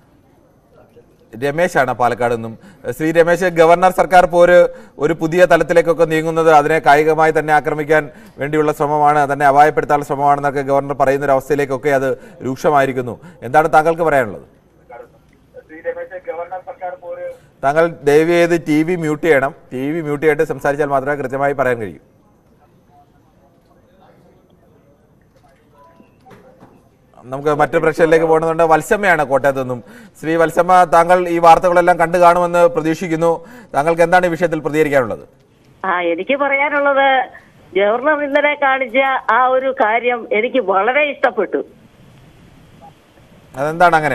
രമേശാണ് പാലക്കാട് നിന്നും ശ്രീ രമേശ് ഗവർണർ സർക്കാർ പോര് ഒരു പുതിയ തലത്തിലേക്കൊക്കെ നീങ്ങുന്നത് അതിനെ കായികമായി തന്നെ ആക്രമിക്കാൻ വേണ്ടിയുള്ള ശ്രമമാണ് തന്നെ അപായപ്പെടുത്താനുള്ള ശ്രമമാണെന്നൊക്കെ ഗവർണർ പറയുന്ന ഒരു അവസ്ഥയിലേക്കൊക്കെ അത് രൂക്ഷമായിരിക്കുന്നു എന്താണ് താങ്കൾക്ക് പറയാനുള്ളത് താങ്കൾ ദയവ് ചെയ്ത് ടി വി മ്യൂട്ട് ചെയ്യണം ടി വി മ്യൂട്ട് ചെയ്തിട്ട് സംസാരിച്ചാൽ മാത്രമേ കൃത്യമായി പറയാൻ കഴിയൂ നമുക്ക് മറ്റു പ്രശ്നത്തിലേക്ക് പോകുന്നുണ്ട് വത്സമ്മയാണ് കോട്ടയത്ത് നിന്നും ശ്രീ വത്സമ്മ താങ്കൾ ഈ വാർത്തകളെല്ലാം കണ്ടു കാണുമെന്ന് പ്രതീക്ഷിക്കുന്നു താങ്കൾക്ക് എന്താണ് ഈ വിഷയത്തിൽ പ്രതികരിക്കാനുള്ളത് ആ എനിക്ക് പറയാനുള്ളത് ഗവർണർ ഇന്നലെ കാണിച്ച ആ ഒരു കാര്യം എനിക്ക് വളരെ ഇഷ്ടപ്പെട്ടു അതെന്താണ് അങ്ങനെ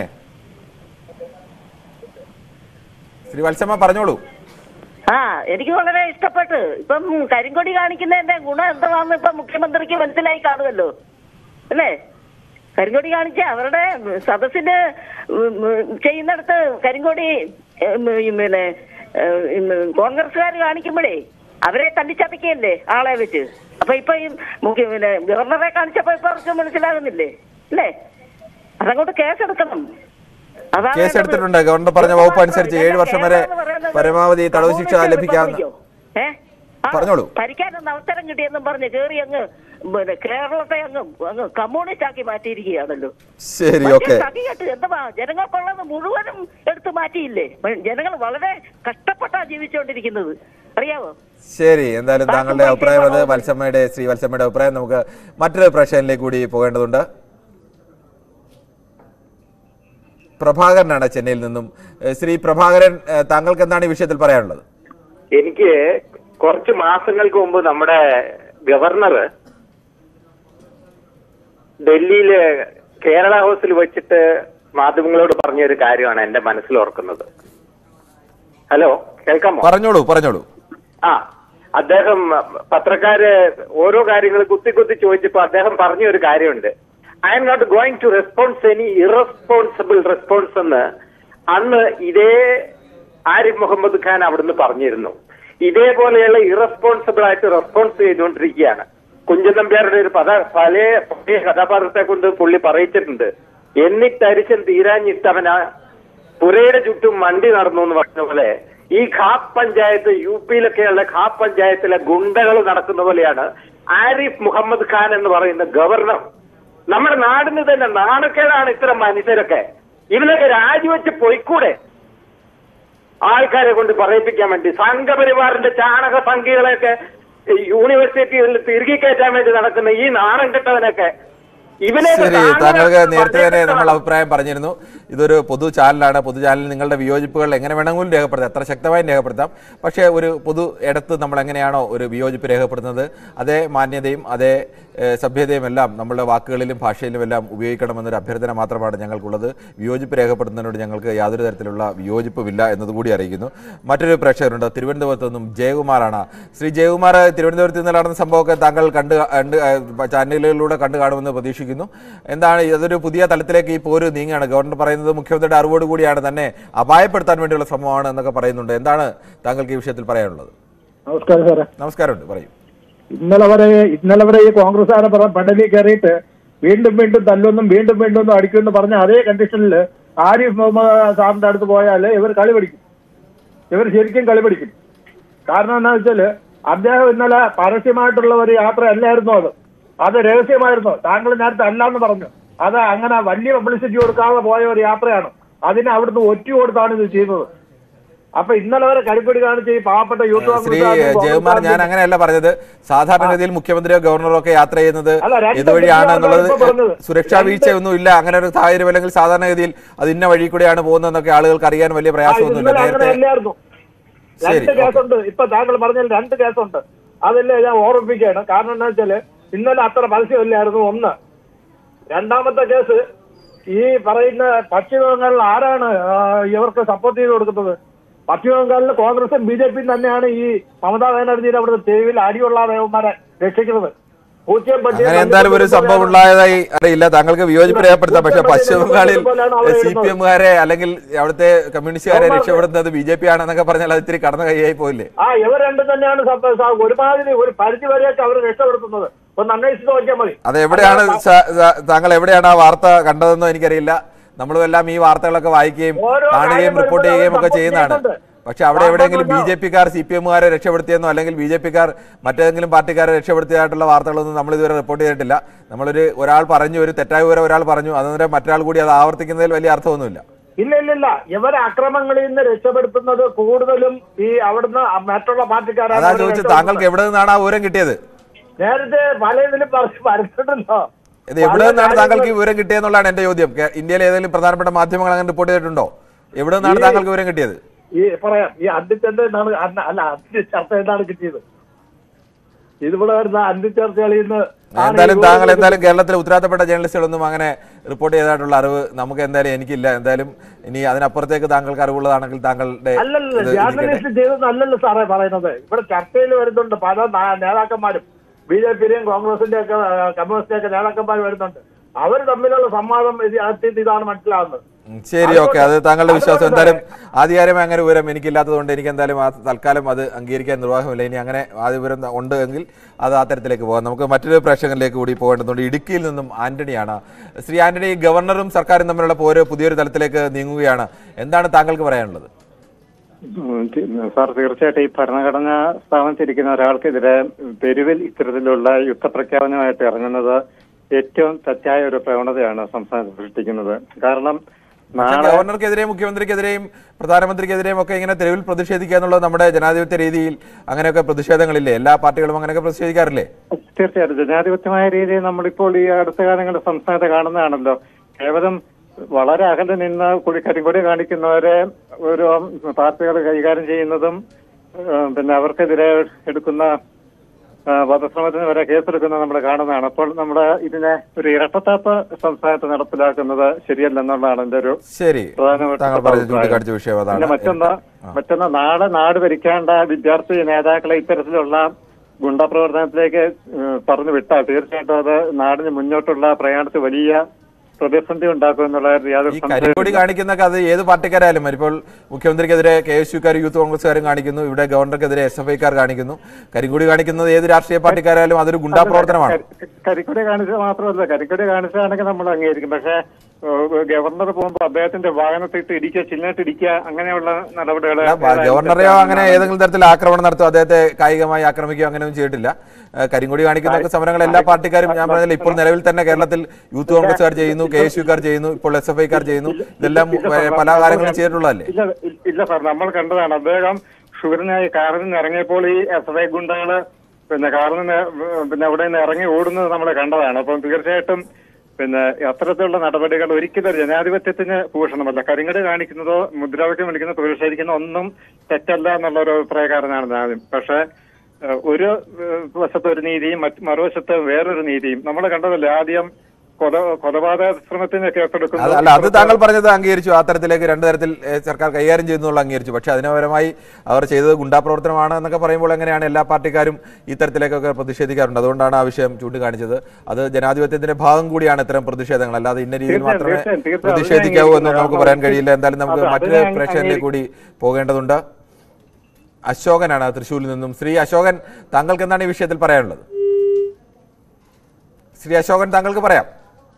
ശ്രീ വത്സമ്മ പറഞ്ഞോളൂ ആ എനിക്ക് വളരെ ഇഷ്ടപ്പെട്ടു ഇപ്പം കരിങ്കൊടി കാണിക്കുന്നതിന്റെ ഗുണം എന്താണെന്ന് ഇപ്പൊ മുഖ്യമന്ത്രിക്ക് മനസ്സിലായി കാണുമല്ലോ അല്ലേ കരിങ്കൊടി കാണിച്ച അവരുടെ സദസ്സിന് ഉം, ഉം, ചെയ്യുന്നിടത്ത് കരിങ്കൊടി ഉം, ഉം, പിന്നെ കോൺഗ്രസ്സുകാർ കാണിക്കുമ്പോഴേ അവരെ തല്ലിച്ചതയ്ക്കല്ലേ ആളെ വെച്ച് അപ്പൊ ഇപ്പൊ ഈ മുഖ്യ പിന്നെ ഗവർണറെ കാണിച്ചപ്പോ ഇപ്പൊ അവർക്ക് മനസ്സിലാകുന്നില്ലേ അല്ലേ അതങ്ങോട്ട് കേസെടുക്കണം അതാ കേസ് വേണ്ടത്. എടുത്തിട്ടുണ്ട് ഗവർണർ പറഞ്ഞ വകുപ്പ് അനുസരിച്ച് ഏഴ് വർഷം വരെ പരമാവധി തടവ് ശിക്ഷ ലഭിക്കാവുന്ന ഏ? ആ, പറഞ്ഞോളൂ. ഭരിക്കാനൊന്ന് അവസരം കിട്ടിയെന്നും പറഞ്ഞ് കേറി അങ്ങ് പിന്നെ കേരളത്തെ അങ്ങ് അങ്ങ് കമ്മ്യൂണിസ്റ്റ് ആക്കി മാറ്റിയിരിക്കുകയാണല്ലോ ശരി ഓക്കെ സഖികെട്ട് എന്താ ജനങ്ങൾക്കുള്ളത് മുഴുവനും എടുത്തു മാറ്റിയില്ലേ ജനങ്ങൾ വളരെ കഷ്ടപ്പെട്ടാ ജീവിച്ചുകൊണ്ടിരിക്കുന്നത് അറിയാവോ ശരി എന്തായാലും താങ്കളുടെ താങ്കൾ അഭിപ്രായം അത് പറയുന്നത് വത്സമ്മയുടെ ശ്രീ വത്സമ്മയുടെ അഭിപ്രായം നമുക്ക് മറ്റൊരു പ്രശ്നത്തിലേക്ക് കൂടി പോകേണ്ടതുണ്ട് പ്രഭാകരനാണ് ചെന്നൈയിൽ നിന്നും ഏഹ് ശ്രീ പ്രഭാകരൻ ഏഹ് താങ്കൾക്ക് എന്താണ് ഈ വിഷയത്തിൽ പറയാനുള്ളത് എനിക്ക് കുറച്ച് മാസങ്ങൾക്ക് മുമ്പ് നമ്മുടെ ഗവർണർ ഡൽഹിയില് കേരള ഹൗസിൽ വെച്ചിട്ട് മാധ്യമങ്ങളോട് പറഞ്ഞ ഒരു കാര്യമാണ് എന്റെ മനസ്സിൽ ഓർക്കുന്നത് ഹലോ കേൾക്കാമോ പറഞ്ഞോളൂ പറഞ്ഞോളൂ ആ അദ്ദേഹം പത്രക്കാര് ഓരോ കാര്യങ്ങൾ കുത്തി കുത്തി ചോദിച്ചപ്പോ അദ്ദേഹം പറഞ്ഞ ഒരു കാര്യമുണ്ട് I'm not going to response any irresponsible response എന്ന് അന്ന് ഇതേ ആരിഫ് മുഹമ്മദ് ഖാൻ അവിടുന്ന് പറഞ്ഞിരുന്നു ഇതേപോലെയുള്ള ഇറസ്പോൺസിബിൾ ആയിട്ട് റെസ്പോൺസ് ചെയ്തുകൊണ്ടിരിക്കുകയാണ് കുഞ്ചൻ നമ്പ്യാരുടെ ഒരു പദ പല പഴയ കഥാപാത്രത്തെ കൊണ്ട് പുള്ളി പറയിച്ചിട്ടുണ്ട് എന്നിട്ടരിശൻ തീരാഞ്ഞിട്ടവന പുരയുടെ ചുറ്റും മണ്ടി നടന്നു എന്ന് പറഞ്ഞ പോലെ ഈ ഖാപ്പ് പഞ്ചായത്ത് യു പിയിലൊക്കെയുള്ള ഖാപ്പ് പഞ്ചായത്തിലെ ഗുണ്ടകൾ നടക്കുന്ന പോലെയാണ് ആരിഫ് മുഹമ്മദ് ഖാൻ എന്ന് പറയുന്ന ഗവർണർ നമ്മുടെ നാടിന് തന്നെ നാണക്കേടാണ് ഇത്തരം മനുഷ്യരൊക്കെ ഇവനൊക്കെ രാജിവെച്ച് പോയിക്കൂടെ ആൾക്കാരെ കൊണ്ട് പറയിപ്പിക്കാൻ വേണ്ടി സംഘപരിവാറിന്റെ ചാണക സംഖ്യകളെയൊക്കെ യൂണിവേഴ്സിറ്റികളിൽ തിരികെ കയറ്റാൻ വേണ്ടി നടക്കുന്ന ഈ നാണം കെട്ടവനൊക്കെ ഇവനെയൊക്കെ ശരി താങ്കൾ താങ്കൾക്ക് നേരത്തെ തന്നെ പറഞ്ഞേക്കണം. നമ്മൾ അഭിപ്രായം പറഞ്ഞിരുന്നു ഇതൊരു പൊതു ചാനലാണ് പൊതു ചാനലിൽ നിങ്ങളുടെ വിയോജിപ്പുകൾ എങ്ങനെ വേണമെങ്കിലും രേഖപ്പെടുത്താം എത്ര ശക്തമായും രേഖപ്പെടുത്താം പക്ഷേ ഒരു പൊതു ഇടത്ത് നമ്മൾ എങ്ങനെയാണോ ഒരു വിയോജിപ്പ് രേഖപ്പെടുത്തുന്നത് അതേ മാന്യതയും അതേ ഏഹ്, സഭ്യതയും എല്ലാം നമ്മളുടെ വാക്കുകളിലും ഭാഷയിലും എല്ലാം ഉപയോഗിക്കണമെന്നൊരു അഭ്യർത്ഥന മാത്രമാണ് ഞങ്ങൾക്കുള്ളത് വിയോജിപ്പ് രേഖപ്പെടുത്തുന്നതിനോട് ഞങ്ങൾക്ക് യാതൊരു തരത്തിലുള്ള വിയോജിപ്പുമില്ല എന്നതുകൂടി അറിയിക്കുന്നു മറ്റൊരു പ്രേക്ഷകരുണ്ട് തിരുവനന്തപുരത്ത് നിന്നും ജയകുമാറാണ് ശ്രീ ജയകുമാർ തിരുവനന്തപുരത്ത് നിന്ന് നടന്ന സംഭവമൊക്കെ താങ്കൾ കണ്ട് കണ്ട് ഏഹ്, ചാനലുകളിലൂടെ കണ്ടു കാണുമെന്ന് പ്രതീക്ഷിക്കുന്നു എന്താണ് അതൊരു പുതിയ തലത്തിലേക്ക് ഈ പോര് നീങ്ങുകയാണ് ഗവർണർ പറയുന്നത് മുഖ്യമന്ത്രിയുടെ അറിവോട് കൂടിയാണ് തന്നെ അപായപ്പെടുത്താൻ വേണ്ടിയുള്ള ശ്രമമാണ് എന്നൊക്കെ പറയുന്നുണ്ട് എന്താണ് താങ്കൾക്ക് ഈ വിഷയത്തിൽ പറയാനുള്ളത് നമസ്കാരം സാറേ നമസ്കാരമുണ്ട് പറയൂ ഇന്നലെ വരെ ഇന്നലെ വരെ ഈ കോൺഗ്രസ്സുകാരെ പറഞ്ഞ പടലിൽ കയറിയിട്ട് വീണ്ടും വീണ്ടും തല്ലൊന്നും വീണ്ടും വീണ്ടും ഒന്നും അടിക്കുമെന്ന് പറഞ്ഞ അതേ കണ്ടീഷനിൽ ആരിഫ് മുഹമ്മദ് സാറിന്റെ അടുത്ത് പോയാൽ ഇവർ കളി പഠിക്കും ഇവർ ശരിക്കും കളി പഠിക്കും കാരണം എന്താ വെച്ചാല് അദ്ദേഹം ഇന്നലെ പരസ്യമായിട്ടുള്ള ഒരു യാത്ര അല്ലായിരുന്നു അത് അത് രഹസ്യമായിരുന്നു താങ്കൾ നേരത്തെ അല്ലാന്ന് പറഞ്ഞു അത് അങ്ങനെ വലിയ പബ്ലിസിറ്റി കൊടുക്കാതെ പോയ ഒരു യാത്രയാണ് അതിന് അവിടുന്ന് ഒറ്റ കൊടുത്താണ് ഇത് ചെയ്തത് അപ്പൊ ഇന്നലെ വരെ കളിപ്പടി കാണിച്ച ഈ പാവപ്പെട്ട യൂത്ത് ശ്രീ കോൺഗ്രസ്സുകാരും ജയകുമാർ ഞാൻ അങ്ങനെയല്ല പറഞ്ഞത് സാധാരണഗതിയിൽ മുഖ്യമന്ത്രിയോ ഗവർണറോ ഒക്കെ യാത്ര ചെയ്യുന്നത് അല്ല, രണ്ട് ഇതുവഴിയാണ് വഴിയാണ് എന്നുള്ളത് ഇപ്പോ പറഞ്ഞത്. സുരക്ഷാ വീഴ്ചയൊന്നും ഇല്ല അങ്ങനെ ഒരു സാഹചര്യം അല്ലെങ്കിൽ സാധാരണഗതിയിൽ അത് ഇന്ന വഴി കൂടെയാണ് പോകുന്നതെന്നൊക്കെ ആളുകൾക്ക് അറിയാൻ വലിയ ആ, പ്രയാസമൊന്നുമില്ല ഇന്നലെ അങ്ങനെ നേരത്തെ അല്ലായിരുന്നു ശരി, രണ്ട് ഓക്കേ. കേസുണ്ട് ഇപ്പൊ താങ്കൾ പറഞ്ഞതിൽ രണ്ട് കേസുണ്ട് അതല്ലേ ഞാൻ ഓർമ്മിപ്പിക്കുകയാണ് കാരണം എന്താ വെച്ചാല് ഇന്നലെ അത്ര പരസ്യമില്ലായിരുന്നു ഒന്ന് രണ്ടാമത്തെ കേസ് ഈ പറയുന്ന പശ്ചിമ ബംഗാളിൽ ആരാണ് ആ, ഇവർക്ക് സപ്പോർട്ട് ചെയ്ത് കൊടുക്കുന്നത് പശ്ചിമ ബംഗാളിൽ കോൺഗ്രസും ബി ജെ പിയും തന്നെയാണ് ഈ മമതാ ബാനർജിയുടെ അവിടുത്തെ തെരുവിൽ അടിയുള്ള ദേവന്മാരെ രക്ഷിക്കുന്നത് പൂച്ചയും പട്ടിയും അങ്ങനെ എന്തായാലും ഒരു സംഭവം ഉണ്ടായതായി അറിയില്ല താങ്കൾക്ക് വിയോജിപ്പ് രേഖപ്പെടുത്താം പക്ഷെ പശ്ചിമ ബംഗാളിൽ സി പി എമ്മുകാരെ അല്ലെങ്കിൽ അവിടുത്തെ കമ്മ്യൂണിസ്റ്റുകാരെ രക്ഷപ്പെടുന്നത് ബി ജെ പി ആണെന്നൊക്കെ പറഞ്ഞാൽ അത് ഇത്തിരി കടന്ന കൈയായി പോയില്ലേ ആ ഇവർ രണ്ടും തന്നെയാണ് സപ്പ- സ- ഒരുമാതിരി ഒരു പരിധി വരെയൊക്കെ അവർ രക്ഷപ്പെടുത്തുന്നത് ഒന്ന് അന്വേഷിച്ച് നോക്കിയാൽ മതി അത് എവിടെയാണ് സ- സ- താങ്കൾ എവിടെയാണ് ആ വാർത്ത കണ്ടതെന്നോ എനിക്കറിയില്ല നമ്മളും എല്ലാം ഈ വാർത്തകളൊക്കെ വായിക്കുകയും ഓരോ കാണുകയും കാര്യം റിപ്പോർട്ട് വരുമ്പോഴും ചെയ്യുകയും ഒക്കെ അവർ ചെയ്യുന്നതാണ് support ചെയ്യുന്നുണ്ട്. പക്ഷെ അവിടെ കാരണം എവിടെയെങ്കിലും ബി എന്താ? ജെ പിക്കാർ സി പി എമ്മുകാരെ രക്ഷപ്പെടുത്തിയെന്നോ അല്ലെങ്കിൽ ബി ജെ പിക്കാർ മറ്റേതെങ്കിലും പാർട്ടിക്കാരെ രക്ഷപ്പെടുത്തിയതായിട്ടുള്ള വാർത്തകളൊന്നും നമ്മൾ ഇതുവരെ റിപ്പോർട്ട് ചെയ്തിട്ടില്ല നമ്മളൊരു ഒരാൾ പറഞ്ഞു ഒരു തെറ്റായ വിവരം ഒരാൾ പറഞ്ഞു അന്നേരം മറ്റൊരാൾ കൂടി അത് ആവർത്തിക്കുന്നതിൽ വലിയ അർത്ഥമൊന്നുമില്ല ഇല്ല ഇല്ല ഇല്ല ഇവരെ അക്രമങ്ങളിൽ നിന്ന് രക്ഷപ്പെടുത്തുന്നത് കൂടുതലും ഈ അവിടുന്ന് മറ്റുള്ള പാർട്ടിക്കാരാണ് അതാ അവരെ ചോദിച്ചത് താങ്കൾക്ക് എവിടെ നിന്നാണ് ആ വിവരം കിട്ടിയത് നേരത്തെ പല ഇതിലും പറഞ്ഞു വരുന്നുണ്ടല്ലോ ഇത് എവിടെ നിന്നാണ് താങ്കൾക്ക് ഈ വിവരം കിട്ടിയെന്നുള്ളതാണ് എന്റെ ചോദ്യം കേ- ഇന്ത്യയിലെ ഏതെങ്കിലും പ്രധാനപ്പെട്ട മാധ്യമങ്ങൾ അങ്ങനെ റിപ്പോർട്ട് ചെയ്തിട്ടുണ്ടോ എവിടെ നിന്നാണ് ഈ- താങ്കൾക്ക് വിവരം കിട്ടിയത് ഈ പറയാം ഈ അന്തിച്ചന്ത എന്നാണ് അന്ന- അല്ല അന്ത്യ ചർച്ച എന്നാണ് കിട്ടിയത് ഇതിവിടെ വരുന്ന അന്ത്യ ചർച്ചകളിൽ നിന്ന് ആണ് എന്തായാലും ഈ താങ്കൾ രൂപത്തിൽ എന്തായാലും കേരളത്തിലെ ഉത്തരവാദിത്തപ്പെട്ട ജേർണലിസ്റ്റുകളൊന്നും അങ്ങനെ റിപ്പോർട്ട് ചെയ്തതായിട്ടുള്ള അറിവ് നമുക്ക് എന്തായാലും എനിക്കില്ല എന്തായാലും ഇനി അതിനപ്പുറത്തേക്ക് താങ്കൾക്ക് അറിവുള്ളതാണെങ്കിൽ താങ്കളുടെ അല്ലല്ല ഇത് ഇരിക്കട്ടെ. ജേർണലിസ്റ്റ് ചെയ്തെന്നല്ലല്ലോ സാറേ പറയുന്നത് ഇവിടെ ചർച്ചയിൽ വരുന്നുണ്ട് പല നാ- നേതാക്കന്മാരും ബി ജെ പിയുടെയും കോൺഗ്രസിന്റെ ഒക്കെ കമ്മ്യൂണിസ്റ്റിന്റെ ഒക്കെ നേതാക്കന്മാർ വരുന്നുണ്ട് അവർ തമ്മിലുള്ള സംവാദം ഇത് അത്യന്തം ഇതാണ് മനസ്സിലാവുന്നത് ഉം, ശരി ഓക്കെ അത് താങ്കളുടെ വിശ്വാസം എന്തായാലും ആധികാരികമായി അങ്ങനെ വിവരം എനിക്കില്ലാത്തതുകൊണ്ട് എനിക്ക് എന്തായാലും ആ തൽക്കാലം അത് അംഗീകരിക്കാൻ നിർവാഹമില്ല ഇനി അങ്ങനെ ആ വിവരം ഉണ്ട് എങ്കിൽ അത് ആ തരത്തിലേക്ക് പോകാം നമുക്ക് മറ്റൊരു പ്രേക്ഷകനിലേക്ക് കൂടി പോകേണ്ടതുണ്ട് ഇടുക്കിയിൽ നിന്നും ആന്റണിയാണ് ശ്രീ ആന്റണി ഗവർണറും സർക്കാരും തമ്മിലുള്ള പോര് പുതിയൊരു തലത്തിലേക്ക് നീങ്ങുകയാണ് എന്താണ് താങ്കൾക്ക് പറയാനുള്ളത് ഉം, തി- സാർ തീർച്ചയായിട്ടും ഈ ഭരണഘടന സ്ഥാപിച്ചിരിക്കുന്ന ഒരാൾക്കെതിരെ തെരുവിൽ ഇത്തരത്തിലുള്ള യുദ്ധപ്രഖ്യാപനമായിട്ട് ഇറങ്ങുന്നത് ഏറ്റവും തെറ്റായ ഒരു പ്രവണതയാണ് സംസ്ഥാനത്ത് സൃഷ്ടിക്കുന്നത് കാരണം പക്ഷേ നാളെ ഗവർണർക്കെതിരെയും മുഖ്യമന്ത്രിക്കെതിരെയും പ്രധാനമന്ത്രിക്കെതിരെയും ഒക്കെ ഇങ്ങനെ തെരുവിൽ പ്രതിഷേധിക്കുക എന്നുള്ളത് നമ്മുടെ ജനാധിപത്യ രീതിയിൽ അങ്ങനെയൊക്കെ പ്രതിഷേധങ്ങളില്ലേ എല്ലാ പാർട്ടികളും അങ്ങനെയൊക്കെ പ്രതിഷേധിക്കാറില്ലേ തീർച്ചയായിട്ടും ജനാധിപത്യമായ രീതിയിൽ നമ്മളിപ്പോൾ ഈ അടുത്ത കാലങ്ങളിൽ സംസ്ഥാനത്ത് കാണുന്നതാണല്ലോ കേവലം വളരെ അകലെ നിന്ന് കുടി കരിങ്കൊടി കാണിക്കുന്നവരെ ഒരു പാർട്ടികൾ കൈകാര്യം ചെയ്യുന്നതും ഏഹ്, പിന്നെ അവർക്കെതിരെ എടുക്കുന്ന ആ, വധശ്രമത്തിന് വരെ കേസെടുക്കുന്നത് നമ്മൾ കാണുന്നതാണ് അപ്പോൾ നമ്മുടെ ഇതിനെ ഒരു ഇരട്ടത്താപ്പ് സംസ്ഥാനത്ത് നടപ്പിലാക്കുന്നത് ശരിയല്ലെന്നുള്ളതാണ് എന്റെ ഒരു ശരി പ്രധാനപ്പെട്ട താങ്കൾ പറഞ്ഞ അഭിപ്രായം. ചൂണ്ടിക്കാണിച്ച വിഷയം പിന്നെ അതാണ് മറ്റൊന്ന് മറ്റൊന്ന് നാളെ നാട് ഭരിക്കേണ്ട വിദ്യാർത്ഥി നേതാക്കളെ ഇത്തരത്തിലുള്ള ഗുണ്ടപ്രവർത്തനത്തിലേക്ക് ഏഹ്, പറഞ്ഞു വിട്ടാൽ തീർച്ചയായിട്ടും അത് നാടിന് മുന്നോട്ടുള്ള പ്രയാണത്തിൽ വലിയ പ്രതിസന്ധി ഉണ്ടാക്കും എന്നുള്ള യാതൊരു ഈ കരിക്കൊടി സംശയവുമില്ല. കാണിക്കുന്നൊക്കെ അത് ഏത് പാർട്ടിക്കാരായാലും ഇപ്പോൾ മുഖ്യമന്ത്രിക്കെതിരെ കെ എസ് യുക്കാർ യൂത്ത് കോൺഗ്രസ്സുകാരും കാണിക്കുന്നു ഇവിടെ ഗവർണർക്കെതിരെ എസ് എഫ് ഐക്കാർ കാണിക്കുന്നു കരിങ്കൊടി കാണിക്കുന്നത് ഏത് രാഷ്ട്രീയ പാർട്ടിക്കാരായാലും അതൊരു ഗുണ്ടാ പ്രവർത്തനമാണ് കരി- കരിക്കൊടി കാണിച്ചത് മാത്രമല്ല കരിക്കൊടി കാണിച്ചതാണെങ്കിൽ നമ്മൾ അംഗീകരിക്കും പക്ഷേ ഏഹ്, ഗവർണർ പോകുമ്പോൾ അദ്ദേഹത്തിന്റെ വാഹനത്തിട്ട് ഇടിക്കുക ചിഹ്നത്തിൽ ഇടിക്കുക അങ്ങനെയുള്ള നടപടികൾ ഗവർണറെയോ അങ്ങനെ ഏതെങ്കിലും തരത്തിൽ ആക്രമണം നടത്തും അദ്ദേഹത്തെ കായികമായി ആക്രമിക്കുകയോ അങ്ങനെയൊന്നും ചെയ്തിട്ടില്ല ഏഹ് കരിങ്കൊടി കാണിക്കുന്ന സമരങ്ങൾ എല്ലാ പാർട്ടിക്കാരും ഞാൻ പറഞ്ഞില്ല ഇപ്പോൾ നിലവിൽ തന്നെ കേരളത്തിൽ യൂത്ത് കോൺഗ്രസ്സുകാർ ചെയ്യുന്നു കെ എസ് യുക്കാർ ചെയ്യുന്നു ഇപ്പോൾ എസ് എഫ് ഐക്കാർ ചെയ്യുന്നു ഇതെല്ലാം ഏഹ്, പല കാലങ്ങളും ചെയ്തിട്ടുള്ളതല്ലേ ഇല്ല ഇ- ഇല്ല സാർ നമ്മൾ കണ്ടതാണ് അദ്ദേഹം ഷുഗറിനായി കാറിൽ നിന്ന് ഇറങ്ങിയപ്പോൾ ഈ എസ് ഐ ഗുണ്ടകള് പിന്നെ കാറിൽ നിന്ന് പിന്നെ അവിടെ നിന്ന് ഇറങ്ങി ഓടുന്നത് നമ്മൾ കണ്ടതാണ് അപ്പം തീർച്ചയായിട്ടും പിന്നെ അത്തരത്തിലുള്ള നടപടികൾ ഒരിക്കലും ഒരു ജനാധിപത്യത്തിന് ഭൂഷണമല്ല കരിങ്ങട് കാണിക്കുന്നതോ മുദ്രാവാക്യം വിളിക്കുന്നതോ പ്രതിഷേധിക്കുന്നതോ ഒന്നും തെറ്റല്ല എന്നുള്ള ഒരു അഭിപ്രായക്കാരനാണ് ഞാൻ പക്ഷേ ഏഹ്, ഒരു ഏഹ്, വശത്ത് ഒരു നീതിയും മറ്റ് മറുവശത്ത് വേറൊരു നീതിയും നമ്മൾ കണ്ടതല്ലേ ആദ്യം കൊല കൊലപാതക ശ്രമത്തിന് അത് കേസെടുക്കുന്നു അല്ല അത് താങ്കൾ പറഞ്ഞത് അംഗീകരിച്ചു ആ തരത്തിലേക്ക് രണ്ടു തരത്തിൽ ഏഹ്, സർക്കാർ കൈകാര്യം ചെയ്യുന്നുള്ള അംഗീകരിച്ചു പക്ഷെ അതിനുപരമായി അവർ ചെയ്തത് ഗുണ്ടാപ്രവർത്തനമാണ് എന്നൊക്കെ പറയുമ്പോൾ എങ്ങനെയാണ് എല്ലാ പാർട്ടിക്കാരും ഈ തരത്തിലേക്കൊക്കെ പ്രതിഷേധിക്കാറുണ്ട് അതുകൊണ്ടാണ് ആ വിഷയം ചൂണ്ടിക്കാണിച്ചത് അത് ജനാധിപത്യത്തിന്റെ ഭാഗം കൂടിയാണ് ഇത്തരം പ്രതിഷേധങ്ങൾ അല്ലാതെ ഇന്ന രീതിയിൽ തീർച്ചയായും, മാത്രമേ തീർച്ചയായും, തീർച്ചയായും. പ്രതിഷേധിക്കാവൂ എന്ന് അത് നമുക്ക് പറയാൻ കഴിയില്ല എന്തായാലും നമുക്ക് അത് അത് മറ്റൊരു ഞാൻ പ്രേക്ഷകരിലേക്ക് കൂടി പോകേണ്ടതുണ്ട് അശോകനാണ് തൃശ്ശൂരിൽ നിന്നും ശ്രീ അശോകൻ താങ്കൾക്ക് എന്താണ് ഈ വിഷയത്തിൽ പറയാനുള്ളത് ശ്രീ അശോകൻ താങ്കൾക്ക് പറയാം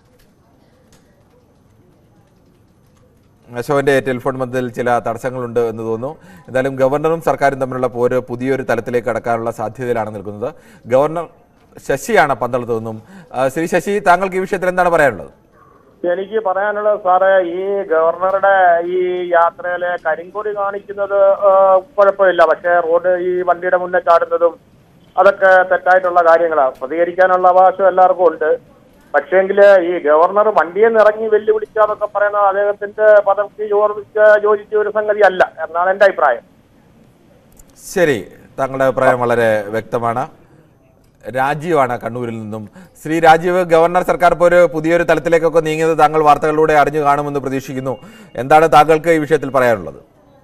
അശോകന്റെ ടെലിഫോൺ ബന്ധത്തിൽ ചില തടസ്സങ്ങളുണ്ട് എന്ന് തോന്നുന്നു എന്തായാലും ഗവർണറും സർക്കാരും തമ്മിലുള്ള പോര് പുതിയൊരു തലത്തിലേക്ക് കടക്കാനുള്ള സാധ്യതയിലാണ് നിൽക്കുന്നത് ഗവർണർ ശശിയാണ് പന്തളത്ത് നിന്നും ആ, ശ്രീ ശശി താങ്കൾക്ക് ഈ വിഷയത്തിൽ എന്താണ് പറയാനുള്ളത് എനിക്ക് പറയാനുള്ളത് സാറേ ഈ ഗവർണറുടെ ഈ യാത്രയിലെ കരിങ്കൊടി കാണിക്കുന്നത് ആ, കുഴപ്പമില്ല പക്ഷേ റോഡ് ഈ വണ്ടിയുടെ മുന്നേ ചാടുന്നതും അതൊക്കെ തെറ്റായിട്ടുള്ള കാര്യങ്ങളാണ് പ്രതികരിക്കാനുള്ള അവകാശം എല്ലാവർക്കും ഉണ്ട് പക്ഷേങ്കിൽ ഈ ഗവർണർ വണ്ടിയിൽ നിന്ന് ഇറങ്ങി വെല്ലുവിളിക്കാന്നൊക്കെ പറയുന്നത് അദ്ദേഹത്തിന്റെ പദവിക്ക് യോജിച്ച യോജിച്ച ഒരു സംഗതി അല്ല എന്നാണ് എന്റെ അഭിപ്രായം ശരി താങ്കളുടെ അഭിപ്രായം വളരെ വ്യക്തമാണ് രാജീവാണ് കണ്ണൂരിൽ നിന്നും ശ്രീ രാജീവ് ഗവർണർ സർക്കാർ ഇപ്പോൾ ഒരു പുതിയൊരു തലത്തിലേക്കൊക്കെ നീങ്ങിയത് താങ്കൾ വാർത്തകളിലൂടെ അറിഞ്ഞു കാണുമെന്ന് പ്രതീക്ഷിക്കുന്നു എന്താണ് താങ്കൾക്ക് ഈ വിഷയത്തിൽ പറയാനുള്ളത്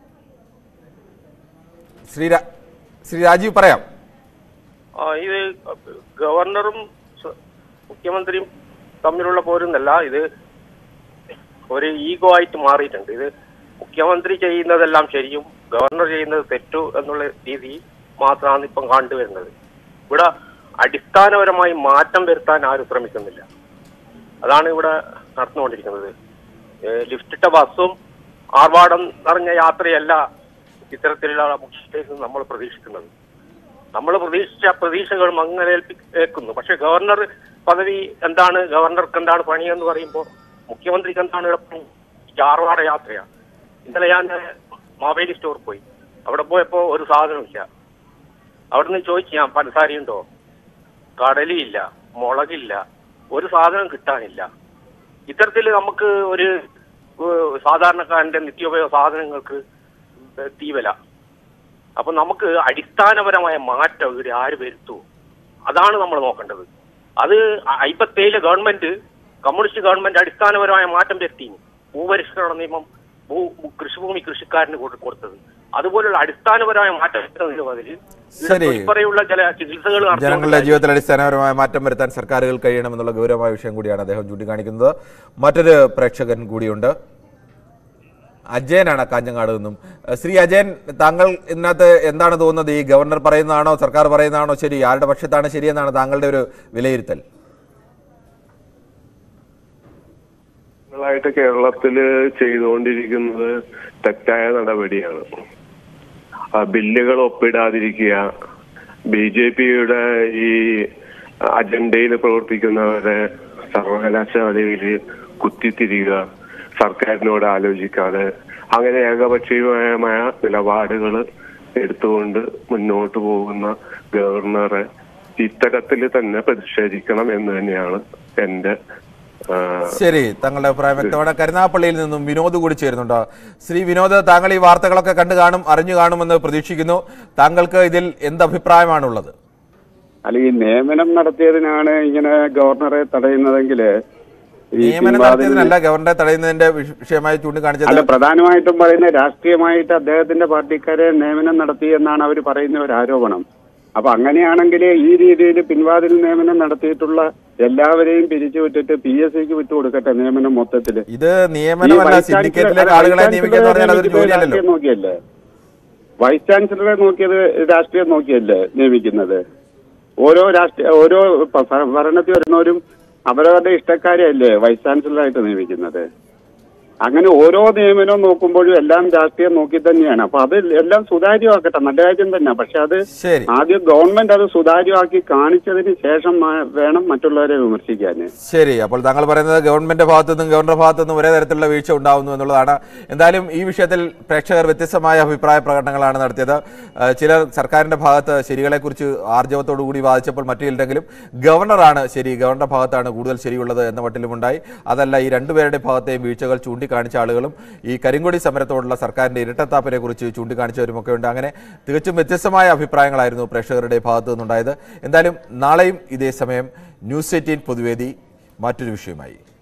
ശ്രീ രാ- ശ്രീ രാജീവ് പറയാം ആ, ഇത് ഗവർണറും സ- മുഖ്യമന്ത്രിയും തമ്മിലുള്ള പോരുന്നല്ല ഇത് ഒരു ഈഗോ ആയിട്ട് മാറിയിട്ടുണ്ട് ഇത് മുഖ്യമന്ത്രി ചെയ്യുന്നതെല്ലാം ശരിയും ഗവർണർ ചെയ്യുന്നത് തെറ്റു എന്നുള്ള രീതി മാത്രമാണ് ഇപ്പം കണ്ടുവരുന്നത് ഇവിടെ അടിസ്ഥാനപരമായി മാറ്റം വരുത്താൻ ആരും ശ്രമിക്കുന്നില്ല അതാണ് ഇവിടെ നടന്നുകൊണ്ടിരിക്കുന്നത് ഏ, ലിഫ്റ്റിട്ട ബസ്സും ആർഭാടം നിറഞ്ഞ യാത്രയല്ല ഇത്തരത്തിലുള്ള മുഖ്യമന്ത്രിയിൽ നിന്ന് നമ്മൾ പ്രതീക്ഷിക്കുന്നത് നമ്മൾ പ്രതീക്ഷിച്ച പ്രതീക്ഷകളും അങ്ങനെ ഏൽപ്പി- ഏൽക്കുന്നു പക്ഷെ ഗവർണർ പദവി എന്താണ് ഗവർണർക്ക് എന്താണ് പണി എന്ന് പറയുമ്പോൾ മുഖ്യമന്ത്രിക്ക് എന്താണ് എളുപ്പം ചാർവാട യാത്രയാണ് ഇന്നലെ ഞാൻ മാവേലി സ്റ്റോർ പോയി അവിടെ പോയപ്പോ ഒരു സാധനമില്ല അവിടുന്ന് ചോദിച്ചു ഞാൻ പഞ്ചസാരയുണ്ടോ കടലില്ല മുളകില്ല ഒരു സാധനം കിട്ടാനില്ല ഇത്തരത്തിൽ നമുക്ക് ഒരു ഏഹ്, സാധാരണക്കാരന്റെ നിത്യോപയോഗ സാധനങ്ങൾക്ക് തീവല അപ്പൊ നമുക്ക് അടിസ്ഥാനപരമായ മാറ്റം ഇവിടെ ആര് വരുത്തു അതാണ് നമ്മൾ നോക്കേണ്ടത് അത് അയ്പത്തേഴിലെ ഗവൺമെന്റ് കമ്മ്യൂണിസ്റ്റ് ഗവൺമെന്റ് അടിസ്ഥാനപരമായ മാറ്റം വരുത്തി ഭൂപരിഷ്കരണ നിയമം ഭൂ കൃഷിഭൂമി കൃഷിക്കാരന് കൊടു- കൊടുത്തത് അതുപോലുള്ള അടിസ്ഥാനപരമായ മാറ്റം വരുത്തുന്നതിന് ബദല് ശരി. ഇപ്പറയുള്ള ചില ചികിത്സകൾ ജനങ്ങളുടെ നടത്തുന്നത് ജീവിതത്തിൽ അടിസ്ഥാനപരമായ മാറ്റം വരുത്താൻ സർക്കാരുകൾ കഴിയണമെന്നുള്ള ഗൗരവമായ വിഷയം കൂടിയാണ് അദ്ദേഹം ചൂണ്ടിക്കാണിക്കുന്നത് മറ്റൊരു പ്രേക്ഷകൻ കൂടിയുണ്ട് അജയനാണ് കാഞ്ഞങ്ങാട് നിന്നും ഏഹ് ശ്രീ അജയൻ താങ്കൾ ഇതിനകത്ത് എന്താണ് തോന്നുന്നത് ഈ ഗവർണർ പറയുന്നതാണോ സർക്കാർ പറയുന്നതാണോ ശരി ആരുടെ പക്ഷത്താണ് ശരിയെന്നാണ് താങ്കളുടെ ഒരു വിലയിരുത്തൽ ായിട്ട് കേരളത്തില് ചെയ്തുകൊണ്ടിരിക്കുന്നത് തെറ്റായ നടപടിയാണ് ആ ബില്ലുകൾ ഒപ്പിടാതിരിക്കുക ബി ജെ പിയുടെ ഈ അജണ്ടയിൽ പ്രവർത്തിക്കുന്നവരെ സർവകലാശാലയിൽ കുത്തിത്തിരിയുക സർക്കാരിനോട് ആലോചിക്കാതെ അങ്ങനെ ഏകപക്ഷീയമായ നിലപാടുകൾ എടുത്തുകൊണ്ട് മുന്നോട്ട് പോകുന്ന ഗവർണറെ ഇത്തരത്തിൽ തന്നെ പ്രതിഷേധിക്കണം എന്ന് തന്നെയാണ് എന്റെ ആ, ശരി തങ്ങളുടെ അഭിപ്രായം വ്യക്തമാണ് കരുനാഗപ്പള്ളിയിൽ നിന്നും വിനോദ് കൂടി ചേരുന്നുണ്ട് ശ്രീ വിനോദ് താങ്കൾ ഈ വാർത്തകളൊക്കെ കണ്ടു കാണും അറിഞ്ഞു കാണുമെന്ന് പ്രതീക്ഷിക്കുന്നു താങ്കൾക്ക് ഇതിൽ എന്ത് അഭിപ്രായമാണുള്ളത് അല്ല ഈ നിയമനം നടത്തിയതിനാണ് ഇങ്ങനെ ഗവർണറെ തടയുന്നതെങ്കിൽ ഈ നിയമനം പിൻവാതിൽ- നടത്തിയതിനല്ല ഗവർണറെ തടയുന്നതിന്റെ വിഷ- വിഷയമായി അല്ല ചൂണ്ടിക്കാണിച്ചത് പ്രധാനമായിട്ടും പറയുന്നത് രാഷ്ട്രീയമായിട്ട് അദ്ദേഹത്തിന്റെ പാർട്ടിക്കാരെ നിയമനം നടത്തി എന്നാണ് അവർ പറയുന്ന ഒരു ആരോപണം അപ്പൊ അങ്ങനെയാണെങ്കിൽ ഈ രീതിയിൽ പിൻവാതിൽ നിയമനം നടത്തിയിട്ടുള്ള എല്ലാവരെയും പിരിച്ചുവിട്ടിട്ട് പി എസ് സിക്ക് വിട്ടുകൊടുക്കട്ടെ നിയമനം മൊത്തത്തില് ഇത് നിയമനമല്ല സിൻഡിക്കേറ്റിലേക്ക് ആളുകളെ നിയമിക്കുക എന്ന് പറഞ്ഞാൽ അതൊരു ജോലിയല്ലല്ലോ രാഷ്ട്രീയം നോക്കിയല്ലേ വൈസ് ചാൻസലറെ നോക്കിയത് രാഷ്ട്രീയം നോക്കിയല്ലേ നിയമിക്കുന്നത് ഓരോ രാഷ്ട്രീയ ഓരോ പ- ഭ- ഭരണത്തിൽ വരുന്നവരും അവരവരുടെ ഇഷ്ടക്കാരെയല്ലേ വൈസ് ചാൻസലറായിട്ട് നിയമിക്കുന്നത് അങ്ങനെ ഓരോ നിയമനവും നോക്കുമ്പോഴും എല്ലാം രാഷ്ട്രീയം നോക്കി തന്നെയാണ് അപ്പൊ അത് എല്ലാം സുതാര്യമാക്കട്ടെ നല്ല കാര്യം തന്നെ പക്ഷെ അത് ശരി ആദ്യം ഗവൺമെന്റ് അത് സുതാര്യമാക്കി കാണിച്ചതിന് ശേഷം മ- വേണം മറ്റുള്ളവരെ വിമർശിക്കാന് ശരി അപ്പോൾ താങ്കൾ പറയുന്നത് ഗവൺമെന്റ് ഭാഗത്തു നിന്നും ഗവർണർ ഭാഗത്തു നിന്നും ഒരേ തരത്തിലുള്ള വീഴ്ച ഉണ്ടാവുന്നു എന്നുള്ളതാണ് എന്തായാലും ഈ വിഷയത്തിൽ പ്രേക്ഷകർ വ്യത്യസ്തമായ അഭിപ്രായ പ്രകടനങ്ങളാണ് നടത്തിയത് ആ, ചിലർ സർക്കാരിന്റെ ഭാഗത്ത് ശരികളെക്കുറിച്ച് ആർജവത്തോടു കൂടി വാദിച്ചപ്പോൾ മറ്റു ചിലരെങ്കിലും ഗവർണറാണ് ശരി ഗവർണറുടെ ഭാഗത്താണ് കൂടുതൽ ശരിയുള്ളത് എന്ന മട്ടിലുമുണ്ടായി അതല്ല ഈ രണ്ടുപേരുടെ ഭാഗത്തെയും വീഴ്ചകൾ ചൂണ്ടിക്കാണിച്ച ആളുകളും ഈ കരിങ്കൊടി സമരത്തോടുള്ള സർക്കാരിന്റെ ഇരട്ടത്താപ്പിനെ കുറിച്ച് ചൂണ്ടിക്കാണിച്ചവരുമൊക്കെ ഉണ്ട് അങ്ങനെ തികച്ചും വ്യത്യസ്തമായ അഭിപ്രായങ്ങളായിരുന്നു പ്രേക്ഷകരുടെ ഭാഗത്തു നിന്നുണ്ടായത് എന്തായാലും നാളെയും ഇതേ സമയം ന്യൂസ് എയ്റ്റീൻ പൊതുവേദി മറ്റൊരു വിഷയമായി